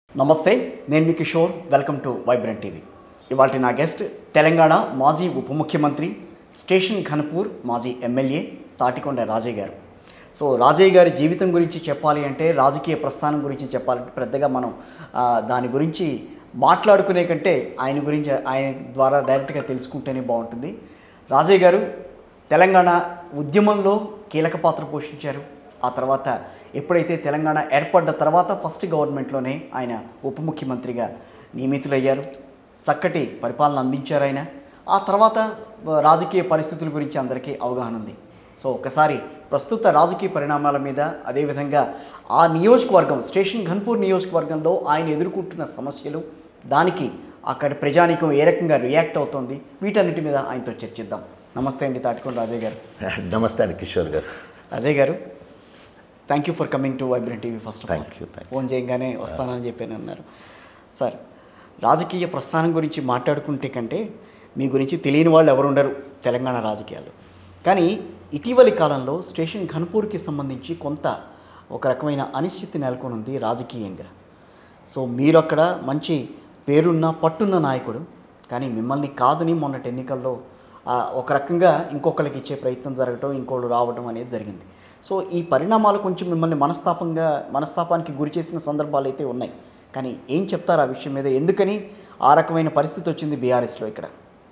నమస్తే నేను మీ Kishore welcome to vibrant TV ఇవాళ నా గెస్ట్ తెలంగాణ మాజీ ఉప ముఖ్యమంత్రి స్టేషన్ ఘనపూర్ మాజీ ఎమ్మెల్యే తాటికొండ రాజయ్య గారు సో రాజయ్య గారి జీవితం గురించి చెప్పాలి అంటే రాజకీయ ప్రస్థానం గురించి చెప్పాలంటే పెద్దగా మనం ఆ, దాని గురించి మాట్లాడుకునే కంటే ఆయన గురించి ఆయన ద్వారా డైరెక్ట్గా తెలుసుకుంటేనే బాగుంటుంది రాజయ్య గారు తెలంగాణ ఉద్యమంలో కీలక పాత్ర పోషించారు ఆ తర్వాత ఎప్పుడైతే తెలంగాణ ఏర్పడ్డ తర్వాత ఫస్ట్ గవర్నమెంట్లోనే ఆయన ఉప ముఖ్యమంత్రిగా నియమితులయ్యారు చక్కటి పరిపాలన అందించారు ఆయన ఆ తర్వాత ఆ, రాజకీయ పరిస్థితుల గురించి అందరికీ అవగాహన ఉంది సో ఒకసారి ప్రస్తుత రాజకీయ పరిణామాల మీద అదేవిధంగా ఆ నియోజకవర్గం స్టేషన్ ఘన్పూర్ నియోజకవర్గంలో ఆయన ఎదుర్కొంటున్న సమస్యలు దానికి అక్కడ ప్రజానికం ఏ రకంగా రియాక్ట్ అవుతోంది వీటన్నిటి మీద ఆయనతో చర్చిద్దాం నమస్తే అండి తాటికొండ రాజయ్య గారు నమస్తే అండి Kishore garu Ajay garu thank you for coming to vibrant TV first of Thank you, thank you. Phone చేయగానే వస్తానని చెప్పాను అన్నారు సార్ రాజకీయ ప్రస్థానం గురించి మాట్లాడుకుంటే కంటే మీ గురించి తెలియని వాళ్ళు ఎవరు ఉండరు తెలంగాణ రాజకీయాలు కానీ ఇటీవలి కాలంలో స్టేషన్ ఘన్పూర్కి సంబంధించి కొంత ఒక రకమైన అనిశ్చితి నెలకొని ఉంది రాజకీయంగా సో మీరు అక్కడ మంచి పేరున్న పట్టున్న నాయకుడు కానీ మిమ్మల్ని కాదని మొన్నటి ఎన్నికల్లో ఆ, ఒక రకంగా ఇంకొకరికి ఇచ్చే ప్రయత్నం జరగటం ఇంకోళ్ళు రావడం అనేది జరిగింది సో ఈ పరిణామాలు కొంచెం మిమ్మల్ని మనస్తాపంగా మనస్తాపానికి గురి చేసిన సందర్భాలు అయితే ఉన్నాయి కానీ ఏం చెప్తారు ఆ విషయం మీద ఎందుకని ఆ రకమైన పరిస్థితి వచ్చింది బీఆర్ఎస్లో ఇక్కడ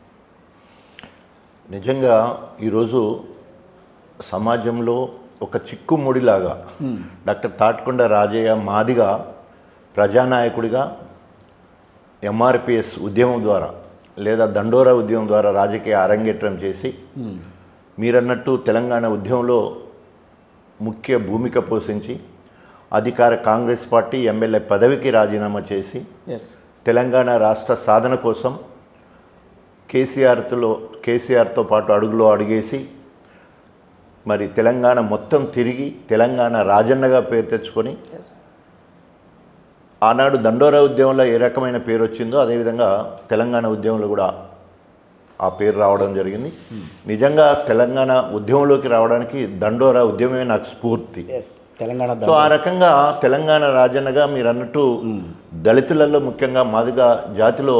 నిజంగా ఈరోజు సమాజంలో ఒక చిక్కుముడిలాగా డాక్టర్ తాటికొండ రాజయ్య మాదిగా ప్రజానాయకుడిగా ఎంఆర్పిఎస్ ఉద్యమం ద్వారా లేదా దండోరా ఉద్యమం ద్వారా రాజకీయ అరంగేట్రం చేసి మీరన్నట్టు తెలంగాణ ఉద్యమంలో ముఖ్య భూమిక పోషించి అధికార కాంగ్రెస్ పార్టీ ఎమ్మెల్యే పదవికి రాజీనామా చేసి ఎస్ తెలంగాణ రాష్ట్ర సాధన కోసం కేసీఆర్తో కేసీఆర్తో పాటు అడుగులో అడిగేసి మరి తెలంగాణ మొత్తం తిరిగి తెలంగాణ రాజన్నగా పేరు తెచ్చుకొని ఎస్ ఆనాడు దండోరా ఉద్యమంలో ఏ రకమైన పేరు వచ్చిందో అదేవిధంగా తెలంగాణ ఉద్యమంలో కూడా ఆ పేరు రావడం జరిగింది నిజంగా తెలంగాణ ఉద్యమంలోకి రావడానికి దండోరా ఉద్యమమే నాకు స్ఫూర్తి ఎస్ తెలంగాణ సో ఆ రకంగా తెలంగాణ రాజన్నగా మీరు అన్నట్టు దళితులలో ముఖ్యంగా మాదిగ జాతిలో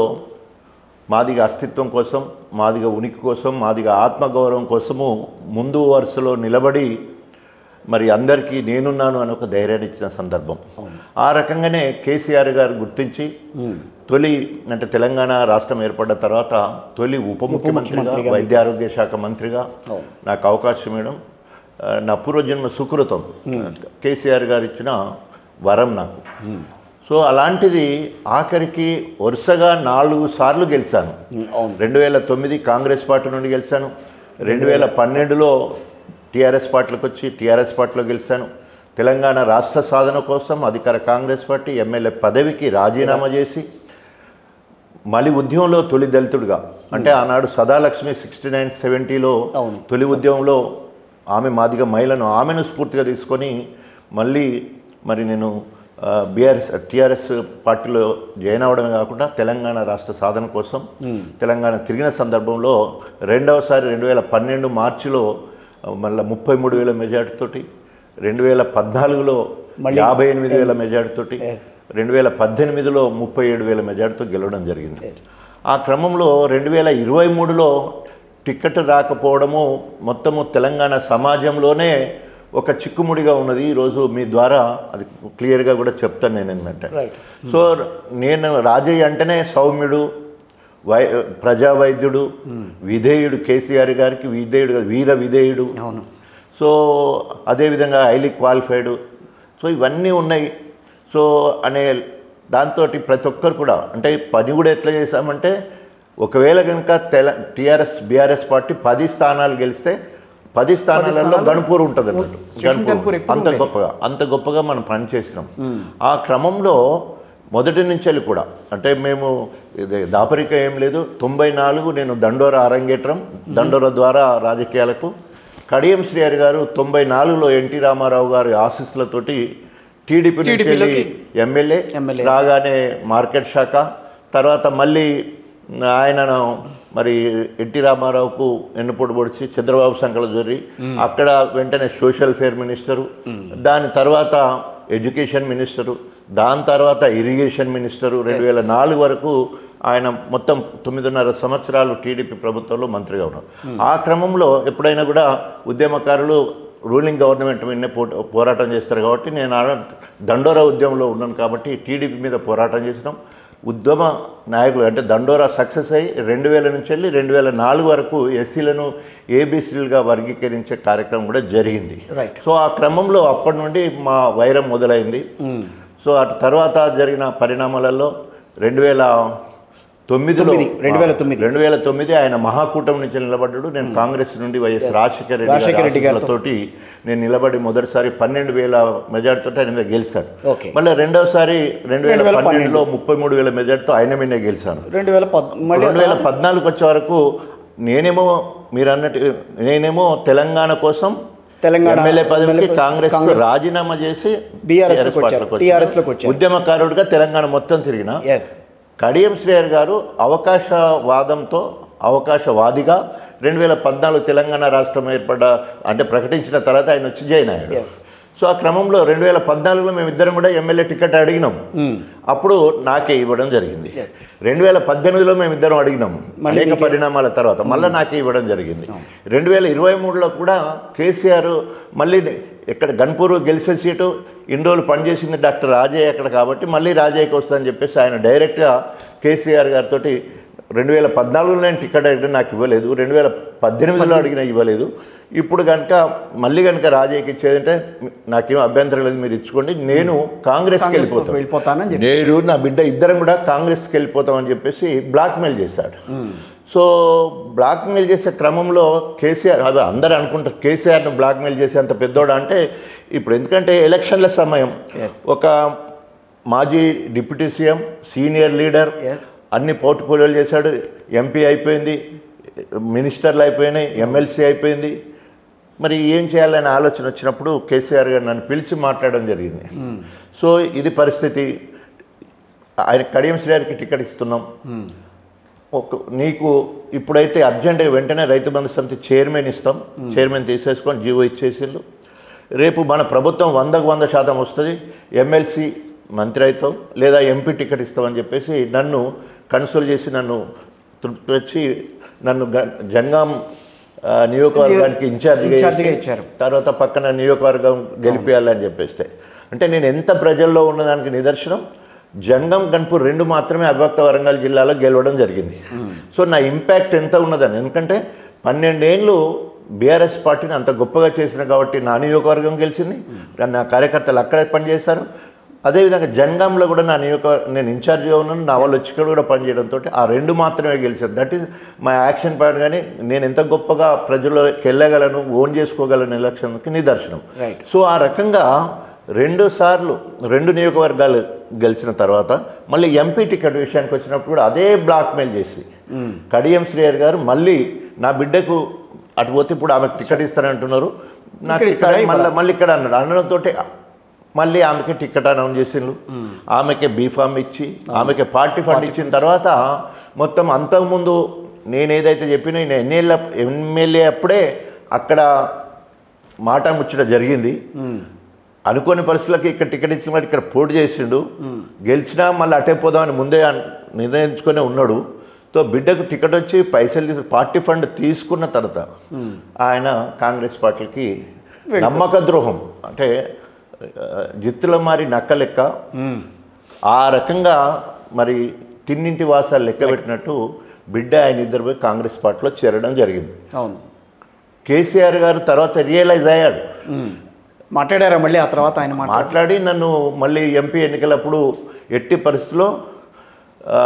మాదిగ అస్తిత్వం కోసం మాదిగ ఉనికి కోసం మాదిగ ఆత్మగౌరవం కోసము ముందు వరుసలో నిలబడి మరి అందరికీ నేనున్నాను అని ఒక ధైర్యాన్ని ఇచ్చిన సందర్భం ఆ రకంగానే కేసీఆర్ గారు గుర్తించి తొలి అంటే తెలంగాణ రాష్ట్రం ఏర్పడ్డ తర్వాత తొలి ఉప ముఖ్యమంత్రిగా ముఖ్యమంత్రిగా వైద్య ఆరోగ్య శాఖ మంత్రిగా అవును. నాకు అవకాశం ఇవ్వడం ఆ, నా పూర్వజన్మ సుకృతం కేసీఆర్ గారు ఇచ్చిన వరం నాకు సో అలాంటిది ఆఖరికి వరుసగా నాలుగు సార్లు గెలిచాను అవును రెండు వేల తొమ్మిది కాంగ్రెస్ పార్టీ నుండి గెలిచాను రెండు వేల పన్నెండులో టీఆర్ఎస్ పార్టీలకు వచ్చి టీఆర్ఎస్ పార్టీలో గెలిచాను తెలంగాణ రాష్ట్ర సాధన కోసం అధికార కాంగ్రెస్ పార్టీ ఎమ్మెల్యే పదవికి రాజీనామా చేసి మళ్ళీ ఉద్యమంలో తొలి దళితుడిగా అంటే ఆనాడు సదాలక్ష్మి సిక్స్టీ నైన్ సెవెంటీలో అవును. తొలి ఉద్యమంలో ఆమె మాదిగ మహిళను ఆమెను స్ఫూర్తిగా తీసుకొని మళ్ళీ మరి నేను బీఆర్ఎస్ టీఆర్ఎస్ పార్టీలో జాయిన్ అవడమే కాకుండా తెలంగాణ రాష్ట్ర సాధన కోసం తెలంగాణ తిరిగిన సందర్భంలో రెండవసారి రెండు వేల పన్నెండు మార్చిలో ఆ, మళ్ళీ ముప్పై మూడు వేల మెజార్టీతోటి రెండు వేల పద్నాలుగులో మళ్ళీ యాభై ఎనిమిది వేల మెజార్టీతోటి Yes. రెండు వేల పద్దెనిమిదిలో ముప్పై ఏడు వేల మెజార్టీతో గెలవడం జరిగింది Yes. ఆ క్రమంలో రెండు వేల ఇరవై మూడులో టికెట్ రాకపోవడము మొత్తము తెలంగాణ సమాజంలోనే ఒక చిక్కుముడిగా ఉన్నది ఈరోజు మీ ద్వారా అది క్లియర్గా కూడా చెప్తాను నేను ఏంటంటే రైట్ సో నేను రాజయ్య అంటేనే సౌమ్యుడు వై ప్రజా వైద్యుడు విధేయుడు కేసీఆర్ గారికి విధేయుడు కాదు, వీర విధేయుడు అవును సో అదేవిధంగా హైలీ క్వాలిఫైడ్ సో ఇవన్నీ ఉన్నాయి సో అనే దాంతో ప్రతి ఒక్కరు కూడా అంటే పని కూడా ఎట్లా చేశామంటే ఒకవేళ కనుక తెల టీఆర్ఎస్ బీఆర్ఎస్ పార్టీ పది స్థానాలు గెలిస్తే పది స్థానాలలో స్థానాలు గణపూర్ ఉంటుంది అన్నట్టు స్టేషన్ గణపూర్ గణపూర్ ఎప్పుడు అంత ఉండేది. గొప్పగా అంత గొప్పగా మనం పనిచేసినాం ఆ క్రమంలో మొదటి నుంచి కూడా అంటే మేము ఇది దాపరిక ఏం లేదు తొంభై నాలుగు నేను దండోర అరంగేట్రం దండోర ద్వారా రాజకీయాలకు కడియం శ్రీహరి గారు తొంభై నాలుగులో ఎన్టీ రామారావు గారి ఆశీస్సులతోటి టీడీపీ నుంచి వెళ్ళి టీడీపీలోకి ఎమ్మెల్యే ఎమ్మెల్యే. రాగానే మార్కెట్ శాఖ తర్వాత మళ్ళీ ఆయనను మరి ఎన్టీ రామారావుకు ఎన్నుపోటు పొడిచి చంద్రబాబు సంకల జొర్రి అక్కడ వెంటనే సోషల్ ఫేర్ మినిస్టరు దాని తర్వాత ఎడ్యుకేషన్ మినిస్టరు దాని తర్వాత ఇరిగేషన్ మినిస్టరు రెండు వేల నాలుగు వరకు ఆయన మొత్తం తొమ్మిదిన్నర సంవత్సరాలు టీడీపీ ప్రభుత్వంలో మంత్రిగా ఉన్నారు ఆ క్రమంలో ఎప్పుడైనా కూడా ఉద్యమకారులు రూలింగ్ గవర్నమెంట్ మీదనే పో పోరాటం చేస్తారు కాబట్టి నేను ఆడ దండోరా ఉద్యమంలో ఉన్నాను కాబట్టి టీడీపీ మీద పోరాటం చేసినాం ఉద్యమ నాయకులు అంటే దండోరా సక్సెస్ అయ్యి రెండు వేల నుంచి వెళ్ళి రెండు వేల నాలుగు వరకు ఎస్సీలను ఏబీసీలుగా వర్గీకరించే కార్యక్రమం కూడా జరిగింది Right. సో ఆ క్రమంలో అప్పటి నుండి మా వైరం మొదలైంది సో అటు తర్వాత జరిగిన పరిణామాలలో రెండు వేల తొమ్మిదిలో తొమ్మిది, 2009. రెండు వేల తొమ్మిది ఆయన మహాకూటమి నుంచి నిలబడ్డాడు నేను కాంగ్రెస్ నుండి వైఎస్ రాజశేఖర రెడ్డి రాజశేఖర రెడ్డి గారి గారితో. తోటి నేను నిలబడి మొదటిసారి పన్నెండు వేల మెజార్టీతో ఆయన మీద గెలిచాడు Okay. మళ్ళీ రెండోసారి రెండు వేల 2012 పన్నెండులో ముప్పై మూడు వేల మెజార్టీతో ఆయన మీదే గెలిచాను రెండు వేల పద్ మళ్ళీ రెండు వేల పద్నాలుగు వచ్చే వరకు నేనేమో మీరు అన్నట్టు నేనేమో తెలంగాణ కోసం తెలంగాణ ఎమ్మెల్యే పదవికి ఎమ్మెల్యే కాంగ్రెస్ కాంగ్రెస్ రాజీనామా చేసి BRS లోకి TRS వచ్చారు. పార్టీలోకి TRS లోకి వచ్చారు. ఉద్యమకారుడిగా తెలంగాణ మొత్తం తిరిగిన ఎస్ కడియం శ్రేయర్ గారు అవకాశవాదంతో అవకాశవాదిగా రెండు వేల పద్నాలుగు తెలంగాణ రాష్ట్రం ఏర్పడ్డ అంటే ప్రకటించిన తర్వాత ఆయన వచ్చి జాయిన్ అయ్యాడు Yes. సో ఆ క్రమంలో రెండు వేల పద్నాలుగులో మేము ఇద్దరం కూడా ఎమ్మెల్యే టికెట్ అడిగినాం అప్పుడు నాకే ఇవ్వడం జరిగింది Yes. రెండు వేల పద్దెనిమిదిలో మేము ఇద్దరం అడిగినాం మళ్ళీ అనేక మీకే- పరిణామాల తర్వాత మళ్ళీ నాకే ఇవ్వడం జరిగింది రెండు వేల ఇరవై మూడులో కూడా కేసీఆర్ మళ్ళీ ఇక్కడ గన్పూర్ గెలిచే సీటు ఇన్ని రోజులు పనిచేసింది డాక్టర్ రాజయ్య అక్కడ కాబట్టి మళ్ళీ రాజయ్యకి వస్తుందని చెప్పేసి ఆయన డైరెక్ట్గా కేసీఆర్ గారితో రెండు వేల పద్నాలుగులో నేను టికెట్ అడిగిన నాకు ఇవ్వలేదు రెండు వేల పద్దెనిమిదిలో అడిగినా ఇవ్వలేదు ఇప్పుడు కనుక మళ్ళీ కనుక రాజయ్యకి ఇచ్చేదంటే నాకేం అభ్యంతరం లేదు మీరు ఇచ్చుకోండి నేను కాంగ్రెస్కి కాంగ్రెస్ వెళ్ళిపోతాను వెళ్ళిపోతానని చెప్పి నేను నా బిడ్డ ఇద్దరం కూడా కాంగ్రెస్కి వెళ్ళిపోతామని చెప్పేసి బ్లాక్మెయిల్ చేశాడు సో బ్లాక్మెయిల్ చేసే క్రమంలో కేసీఆర్ అవి అందరూ అనుకుంటారు కేసీఆర్ను బ్లాక్మెయిల్ చేసే అంత పెద్దోడా అంటే ఇప్పుడు ఎందుకంటే ఎలక్షన్ల సమయం Yes. ఒక మాజీ deputy CM senior leader yes అన్ని పోర్ట్ఫోలియోలు చేశాడు ఎంపీ అయిపోయింది మినిస్టర్లు అయిపోయినాయి ఎమ్మెల్సీ అయిపోయింది మరి ఏం చేయాలనే ఆలోచన వచ్చినప్పుడు కేసీఆర్ గారు నన్ను పిలిచి మాట్లాడడం జరిగింది సో ఇది పరిస్థితి ఆయన కడియం శ్రేయారికి టికెట్ ఇస్తున్నాం ఒక నీకు ఇప్పుడైతే అర్జెంటుగా వెంటనే రైతు బంధు సమితి చైర్మన్ ఇస్తాం చైర్మన్ తీసేసుకొని జీవో ఇచ్చేసిండు రేపు మన ప్రభుత్వం వందకు వంద శాతం వస్తుంది ఎమ్మెల్సీ మంత్రి అవుతావు లేదా ఎంపీ టికెట్ ఇస్తామని చెప్పేసి నన్ను కన్సోల్ చేసి నన్ను తృప్తి వచ్చి నన్ను గ- జంగాం ఆ, నియోజకవర్గానికి ఇన్ఛార్జిగా ఇన్ఛార్జిగా చేసి, ఇచ్చారు. తర్వాత పక్కన నియోజకవర్గం గెలిపేయాలని చెప్పేస్తే అంటే నేను ఎంత ప్రజల్లో ఉన్నదానికి నిదర్శనం జంగం గన్పూర్ రెండు మాత్రమే అవిభక్త వరంగల్ జిల్లాలో గెలవడం జరిగింది సో నా ఇంపాక్ట్ ఎంత ఉన్నదని ఎందుకంటే పన్నెండేళ్ళు బీఆర్ఎస్ పార్టీని అంత గొప్పగా చేసిన కాబట్టి నా నియోజకవర్గం గెలిచింది నా కార్యకర్తలు అక్కడే పనిచేశారు అదేవిధంగా జంగంలో కూడా నా నియోజక నేను ఇన్ఛార్జిగా ఉన్నాను నా వాళ్ళు వచ్చి ఇక్కడ కూడా పనిచేయడంతో ఆ రెండు మాత్రమే గెలిచాను that is my action point కానీ నేను ఎంత గొప్పగా ప్రజల్లోకి వెళ్ళగలను ఓన్ చేసుకోగలను ఎలక్షన్కి నిదర్శనం Right. సో ఆ రకంగా రెండు సార్లు రెండు నియోజకవర్గాలు గెలిచిన తర్వాత మళ్ళీ ఎంపీ టికెట్ విషయానికి వచ్చినప్పుడు కూడా అదే బ్లాక్మెయిల్ చేసి కడియం శ్రేయర్ గారు మళ్ళీ నా బిడ్డకు అటు పోతే ఇప్పుడు ఆమెకు టికెట్ ఇస్తానంటున్నారు నాకు ఇక్కడ ఇస్తారా టికెట్ మళ్ళీ మళ్ళీ ఇక్కడ అన్నాడు అనడంతో మళ్ళీ ఆమెకి టికెట్ అనౌన్స్ చేసిండ్రు ఆమెకి బీఫామ్ ఇచ్చి ఆమెకి పార్టీ ఫండ్ ఇచ్చిన తర్వాత మొత్తం అంతకుముందు నేను ఏదైతే చెప్పినా నేను ఎన్నేళ్ళ ఎమ్మెల్యే అప్పుడే అక్కడ మాట ముచ్చట జరిగింది అనుకోని పరిస్థితులకి ఇక్కడ టికెట్ ఇచ్చిన వాడు ఇక్కడ పోటీ చేసిండు గెలిచినా మళ్ళీ అటే పోదామని ముందే అన్- నిర్ణయించుకొని ఉన్నాడు తో బిడ్డకు టికెట్ వచ్చి పైసలు తీసి పార్టీ ఫండ్ తీసుకున్న తర్వాత ఆయన కాంగ్రెస్ పార్టీకి నమ్మక ద్రోహం అంటే ఆ, జిత్తుల మారి నక్క లెక్క ఆ రకంగా మరి తిన్నింటి వాసాలు లెక్క పెట్టినట్టు బిడ్డ ఆయన ఇద్దరు పోయి కాంగ్రెస్ పార్టీలో చేరడం జరిగింది అవును కేసీఆర్ గారు తర్వాత రియలైజ్ అయ్యాడు మాట్లాడారా మళ్ళీ ఆ తర్వాత ఆయన మాట మాట్లాడి నన్ను మళ్ళీ ఎంపీ ఎన్నికలప్పుడు ఎట్టి పరిస్థితిలో ఆ,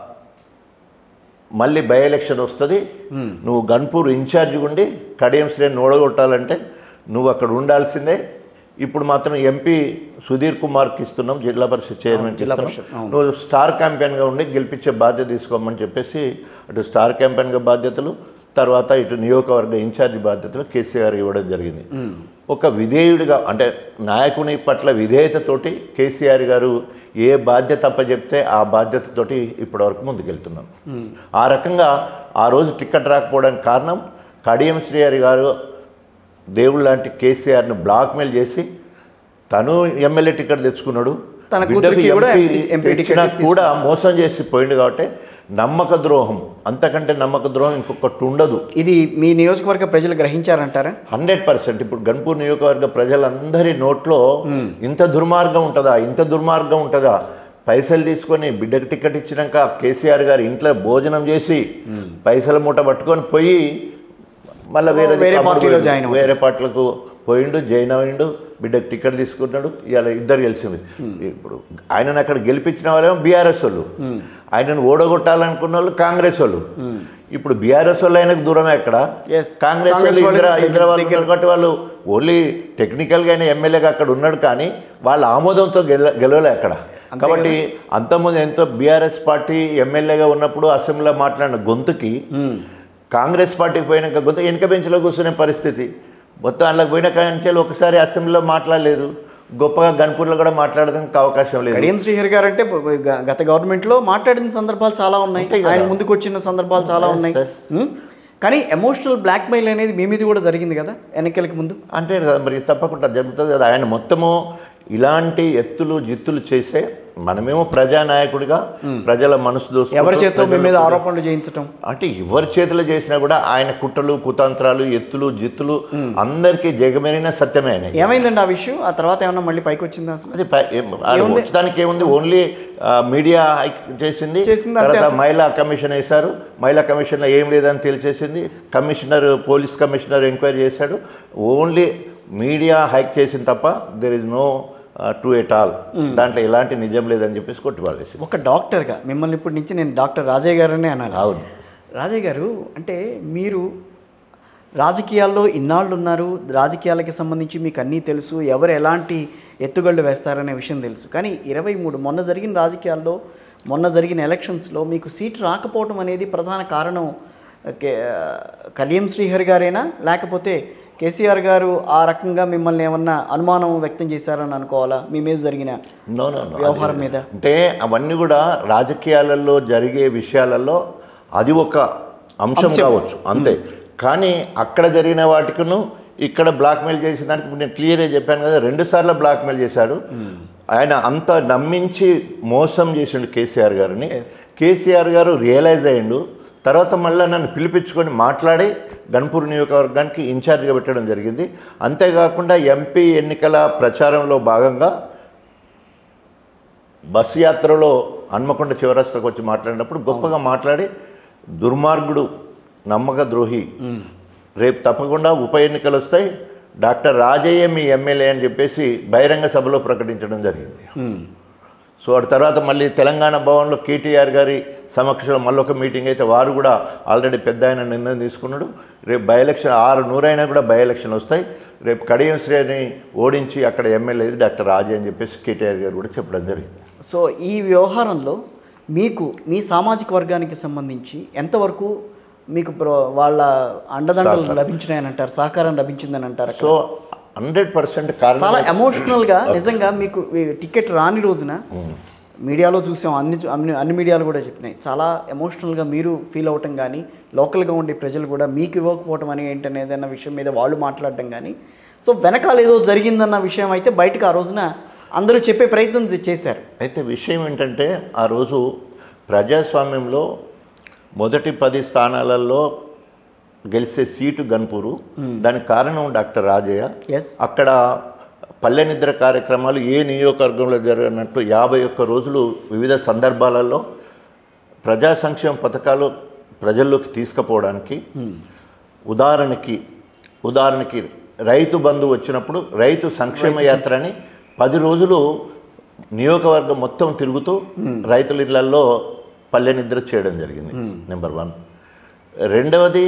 మళ్ళీ బై ఎలక్షన్ వస్తుంది నువ్వు గన్పూర్ ఇన్ఛార్జ్ ఉండి కడియం శ్రేణి ఓడగొట్టాలంటే నువ్వు అక్కడ ఉండాల్సిందే ఇప్పుడు మాత్రం ఎంపీ సుధీర్ కుమార్కి ఇస్తున్నాం జిల్లా పరిషత్ చైర్మన్ జిల్లా పరిషత్, అవును. నువ్వు స్టార్ క్యాంపెయిన్గా ఉండి గెలిపించే బాధ్యత తీసుకోమని చెప్పేసి అటు స్టార్ క్యాంపెయిన్గా బాధ్యతలు తర్వాత ఇటు నియోజకవర్గ ఇన్ఛార్జి బాధ్యతలు కేసీఆర్ ఇవ్వడం జరిగింది ఒక విధేయుడిగా అంటే నాయకుని పట్ల విధేయతతోటి కేసీఆర్ గారు ఏ బాధ్యత అప్పచెప్తే ఆ బాధ్యతతోటి ఇప్పటివరకు ముందుకెళ్తున్నాం ఆ రకంగా ఆ రోజు టికెట్ రాకపోవడానికి కారణం కడియం శ్రీహరి గారు దేవుడు లాంటి కేసీఆర్ను బ్లాక్మెయిల్ చేసి తను ఎమ్మెల్యే టికెట్ తెచ్చుకున్నాడు తన బిడ్డకు కూతురికి కూడా ఎంపీ ఎంపీ- ఎంపీ తెచ్చినా టికెట్ కూడా మోసం చేసి పోయింది కాబట్టి నమ్మక ద్రోహం అంతకంటే నమ్మక ద్రోహం ఇంకొకటి ఉండదు ఇది మీ నియోజకవర్గ ప్రజలు గ్రహించారంటారా హండ్రెడ్ పర్సెంట్ ఇప్పుడు గన్పూర్ నియోజకవర్గ ప్రజలందరి నోట్లో ఇంత దుర్మార్గం ఉంటుందా ఇంత దుర్మార్గం ఉంటుందా పైసలు తీసుకొని బిడ్డకు టికెట్ ఇచ్చినాక కేసీఆర్ గారు ఇంట్లో భోజనం చేసి పైసల మూట పట్టుకొని పోయి మళ్ళీ వేరే వేరే దిక్కు పార్టీలో అమ్ముడు జాయిన్ వేరే పార్టీలకు పోయిండు జాయిన్ అయిండు బిడ్డకు టికెట్ తీసుకున్నాడు ఇవాళ ఇద్దరు గెలిచింది ఇప్పుడు ఆయనను అక్కడ గెలిపించిన వాళ్ళేమో బీఆర్ఎస్ వాళ్ళు ఆయనను ఓడగొట్టాలనుకున్న వాళ్ళు కాంగ్రెస్ వాళ్ళు ఇప్పుడు బీఆర్ఎస్ వాళ్ళు ఆయనకు దూరమే ఎక్కడ Yes. కాంగ్రెస్ కాంగ్రెస్ వాళ్ళు ఇందిరా వాళ్ళకి ఇందిరా వాళ్ళు దగ్గర- ఉన్నారు కాబట్టి వాళ్ళు ఓన్లీ టెక్నికల్గా ఆయన ఎమ్మెల్యేగా అక్కడ ఉన్నాడు కానీ వాళ్ళ ఆమోదంతో గెల గెలవలే అక్కడ కాబట్టి అంతకుముందు ఎంతో బీఆర్ఎస్ పార్టీ ఎమ్మెల్యేగా ఉన్నప్పుడు అసెంబ్లీలో మాట్లాడిన గొంతుకి కాంగ్రెస్ పార్టీకి పోయినాక గొంతు వెనుక బెంచ్లో కూర్చునే పరిస్థితి మొత్తం అందులోకి పోయిన కాంచెలు ఒకసారి అసెంబ్లీలో మాట్లాడలేదు గొప్పగా గన్పూర్లో కూడా మాట్లాడడానికి అవకాశం లేదు కడియం శ్రీహరి గారు అంటే గ- గత గవర్నమెంట్ లో మాట్లాడిన సందర్భాలు చాలా ఉన్నాయి ఉంటాయి కదా. ఆయన ముందుకు వచ్చిన సందర్భాలు చాలా ఉన్నాయి yes. ఉం? కానీ ఎమోషనల్ బ్లాక్మెయిల్ అనేది మీ మీద కూడా జరిగింది కదా ఎన్నికలకి ముందు అంటే కదా మరి తప్పకుండా జరుగుతుంది కదా ఆయన మొత్తము ఇలాంటి ఎత్తులు జిత్తులు చేసే మనమేమో ప్రజానాయకుడిగా ప్రజల మనసు దోసుకుంటూ ఎవరి చేతో మీ మీద ప్రజలకు- ఆరోపణలు చేయించటం అంటే ఎవరి చేతిలో చేసినా కూడా ఆయన కుట్రలు కుతంత్రాలు ఎత్తులు జిత్తులు అందరికీ జగమెరిన సత్యమే ఆయన ఏమైందండి ఆ విషయం ఆ తర్వాత ఏమన్నా మళ్ళీ పైకి వచ్చిందా అసలు అది పై- ఏం- అది ఏముంది? వచ్చడానికి ఏముంది ఓన్లీ ఆ, మీడియా హైక్ చేసింది చేసింది అంతే. తర్వాత మహిళా కమిషన్ వేశారు మహిళా కమిషన్లో ఏం లేదని తెలిసేసింది కమిషనర్ పోలీస్ కమిషనర్ ఎంక్వైరీ చేశాడు ఓన్లీ మీడియా హైక్ చేసింది తప్ప there is no true at all దాంట్లో ఎలాంటి నిజం లేదని చెప్పేసి కొట్టిపాడేసి ఒక డాక్టర్గా మిమ్మల్ని ఇప్పటి నుంచి నేను డాక్టర్ రాజయ్య గారనే అనాలి అవును రాజయ్య గారు అంటే మీరు రాజకీయాల్లో ఇన్నాళ్ళు ఉన్నారు రాజకీయాలకి సంబంధించి మీకు అన్నీ తెలుసు ఎవరు ఎలాంటి ఎత్తుగళ్ళు వేస్తారనే విషయం తెలుసు కానీ ఇరవై మూడు మొన్న జరిగిన రాజకీయాల్లో మొన్న జరిగిన ఎలక్షన్స్లో మీకు సీట్ రాకపోవడం అనేది ప్రధాన కారణం కే- కళ్యాణ్ శ్రీహరి గారేనా లేకపోతే కేసీఆర్ గారు ఆ రకంగా మిమ్మల్ని ఏమన్నా అనుమానం వ్యక్తం చేశారని అనుకోవాలా మీ మీద జరిగిన నో నో నో. వ్యవహారం మీద అంటే అవన్నీ కూడా రాజకీయాలలో జరిగే విషయాలలో అది ఒక అంశం అంశం. కావచ్చు అంతే కానీ అక్కడ జరిగిన వాటికును ఇక్కడ బ్లాక్మెయిల్ చేసిన దానికి ఇప్పుడు నేను క్లియర్గా చెప్పాను కదా రెండు సార్లు బ్లాక్మెయిల్ చేశాడు ఆయన అంత నమ్మించి మోసం చేసిండు కేసీఆర్ గారిని Yes. కేసీఆర్ గారు రియలైజ్ అయ్యిండు తర్వాత మళ్ళీ నన్ను పిలిపించుకొని మాట్లాడి గన్పూర్ నియోజకవర్గానికి ఇన్ఛార్జ్గా పెట్టడం జరిగింది అంతేకాకుండా ఎంపీ ఎన్నికల ప్రచారంలో భాగంగా బస్సు యాత్రలో హన్మకొండ చివరస్తకు వచ్చి మాట్లాడినప్పుడు గొప్పగా మాట్లాడి దుర్మార్గుడు నమ్మక ద్రోహి రేపు తప్పకుండా ఉప ఎన్నికలు వస్తాయి డాక్టర్ రాజయ్య మీ ఎమ్మెల్యే అని చెప్పేసి బహిరంగ సభలో ప్రకటించడం జరిగింది సో ఆ తర్వాత మళ్ళీ తెలంగాణ భవన్లో కేటీఆర్ గారి సమక్షంలో మళ్ళీ ఒక మీటింగ్ అయితే వారు కూడా ఆల్రెడీ పెద్ద ఆయన నిర్ణయం తీసుకున్నాడు రేపు బై ఎలక్షన్ ఆరు నూరైనా కూడా బై ఎలక్షన్ వస్తాయి రేపు కడియం శ్రేణి ఓడించి అక్కడ ఎమ్మెల్యే డాక్టర్ రాజే అని చెప్పేసి కేటీఆర్ గారు కూడా చెప్పడం జరిగింది సో ఈ వ్యవహారంలో మీకు మీ సామాజిక వర్గానికి సంబంధించి ఎంతవరకు మీకు ప్ర- వాళ్ళ అండదండలు సహకారం. లభించినాయని అంటారు సహకారం లభించిందని అంటారు అక్కడ? సో హండ్రెడ్ పర్సెంట్ చాలా కారణం ఎమోషనల్గా నిజంగా మీకు ఈ టికెట్ రాని రోజున మీడియాలో చూసాం అన్ని అన్ని అన్ని మీడియాలు కూడా చెప్పినాయి చాలా ఎమోషనల్గా మీరు ఫీల్ అవటం కానీ లోకల్గా ఉండే ప్రజలు కూడా మీకు ఇవ్వకపోవటం అని ఏంటనేది అన్న విషయం మీద వాళ్ళు మాట్లాడడం కానీ సో వెనకాల ఏదో జరిగిందన్న విషయం అయితే బయటకు ఆ రోజున అందరూ చెప్పే ప్రయత్నం చే- చేశారు అయితే విషయం ఏంటంటే ఆ రోజు ప్రజాస్వామ్యంలో మొదటి పది స్థానాలలో గెలిచే సీటు గన్పూరు దానికి కారణం డాక్టర్ రాజయ్య ఎస్ అక్కడ పల్లె నిద్ర కార్యక్రమాలు ఏ నియోజకవర్గంలో జరిగినట్టు యాభై ఒక్క రోజులు వివిధ సందర్భాలలో ప్రజా సంక్షేమ పథకాలు ప్రజల్లోకి తీసుకుపోవడానికి ఉదాహరణకి ఉదాహరణకి రైతు బంధు వచ్చినప్పుడు రైతు సంక్షేమ యాత్ర అని పది రోజులు నియోజకవర్గం మొత్తం తిరుగుతూ రైతుల ఇళ్లలో పల్లె నిద్ర చేయడం జరిగింది నెంబర్ వన్ రెండవది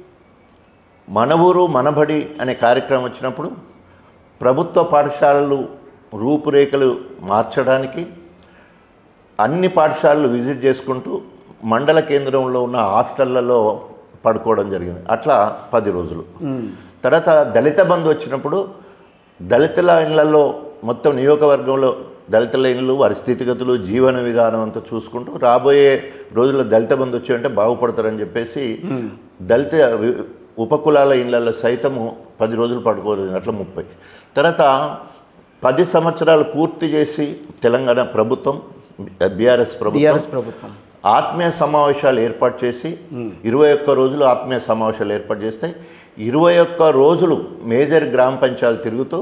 మన ఊరు మనబడి అనే కార్యక్రమం వచ్చినప్పుడు ప్రభుత్వ పాఠశాలలు రూపురేఖలు మార్చడానికి అన్ని పాఠశాలలు విజిట్ చేసుకుంటూ మండల కేంద్రంలో ఉన్న హాస్టళ్లలో పడుకోవడం జరిగింది అట్లా పది రోజులు తర్వాత దళిత బంధు వచ్చినప్పుడు దళితుల ఇళ్లలో మొత్తం నియోజకవర్గంలో దళితుల ఇళ్ళు వారి స్థితిగతులు జీవన విధానం అంతా చూసుకుంటూ రాబోయే రోజుల్లో దళిత బంధు వచ్చి బాగుపడతారని చెప్పేసి దళిత వి- ఉపకులాల ఇళ్లలో సైతము పది రోజులు పడుకోలేదు అట్లా ముప్పై తర్వాత పది సంవత్సరాలు పూర్తి చేసి తెలంగాణ ప్రభుత్వం బీఆర్ఎస్ ప్రభుత్వం బీఆర్ఎస్ ప్రభుత్వం ఆత్మీయ సమావేశాలు ఏర్పాటు చేసి ఇరవై ఒక్క రోజులు ఆత్మీయ సమావేశాలు ఏర్పాటు చేస్తే ఇరవై ఒక్క రోజులు మేజర్ గ్రామ పంచాయతీ తిరుగుతూ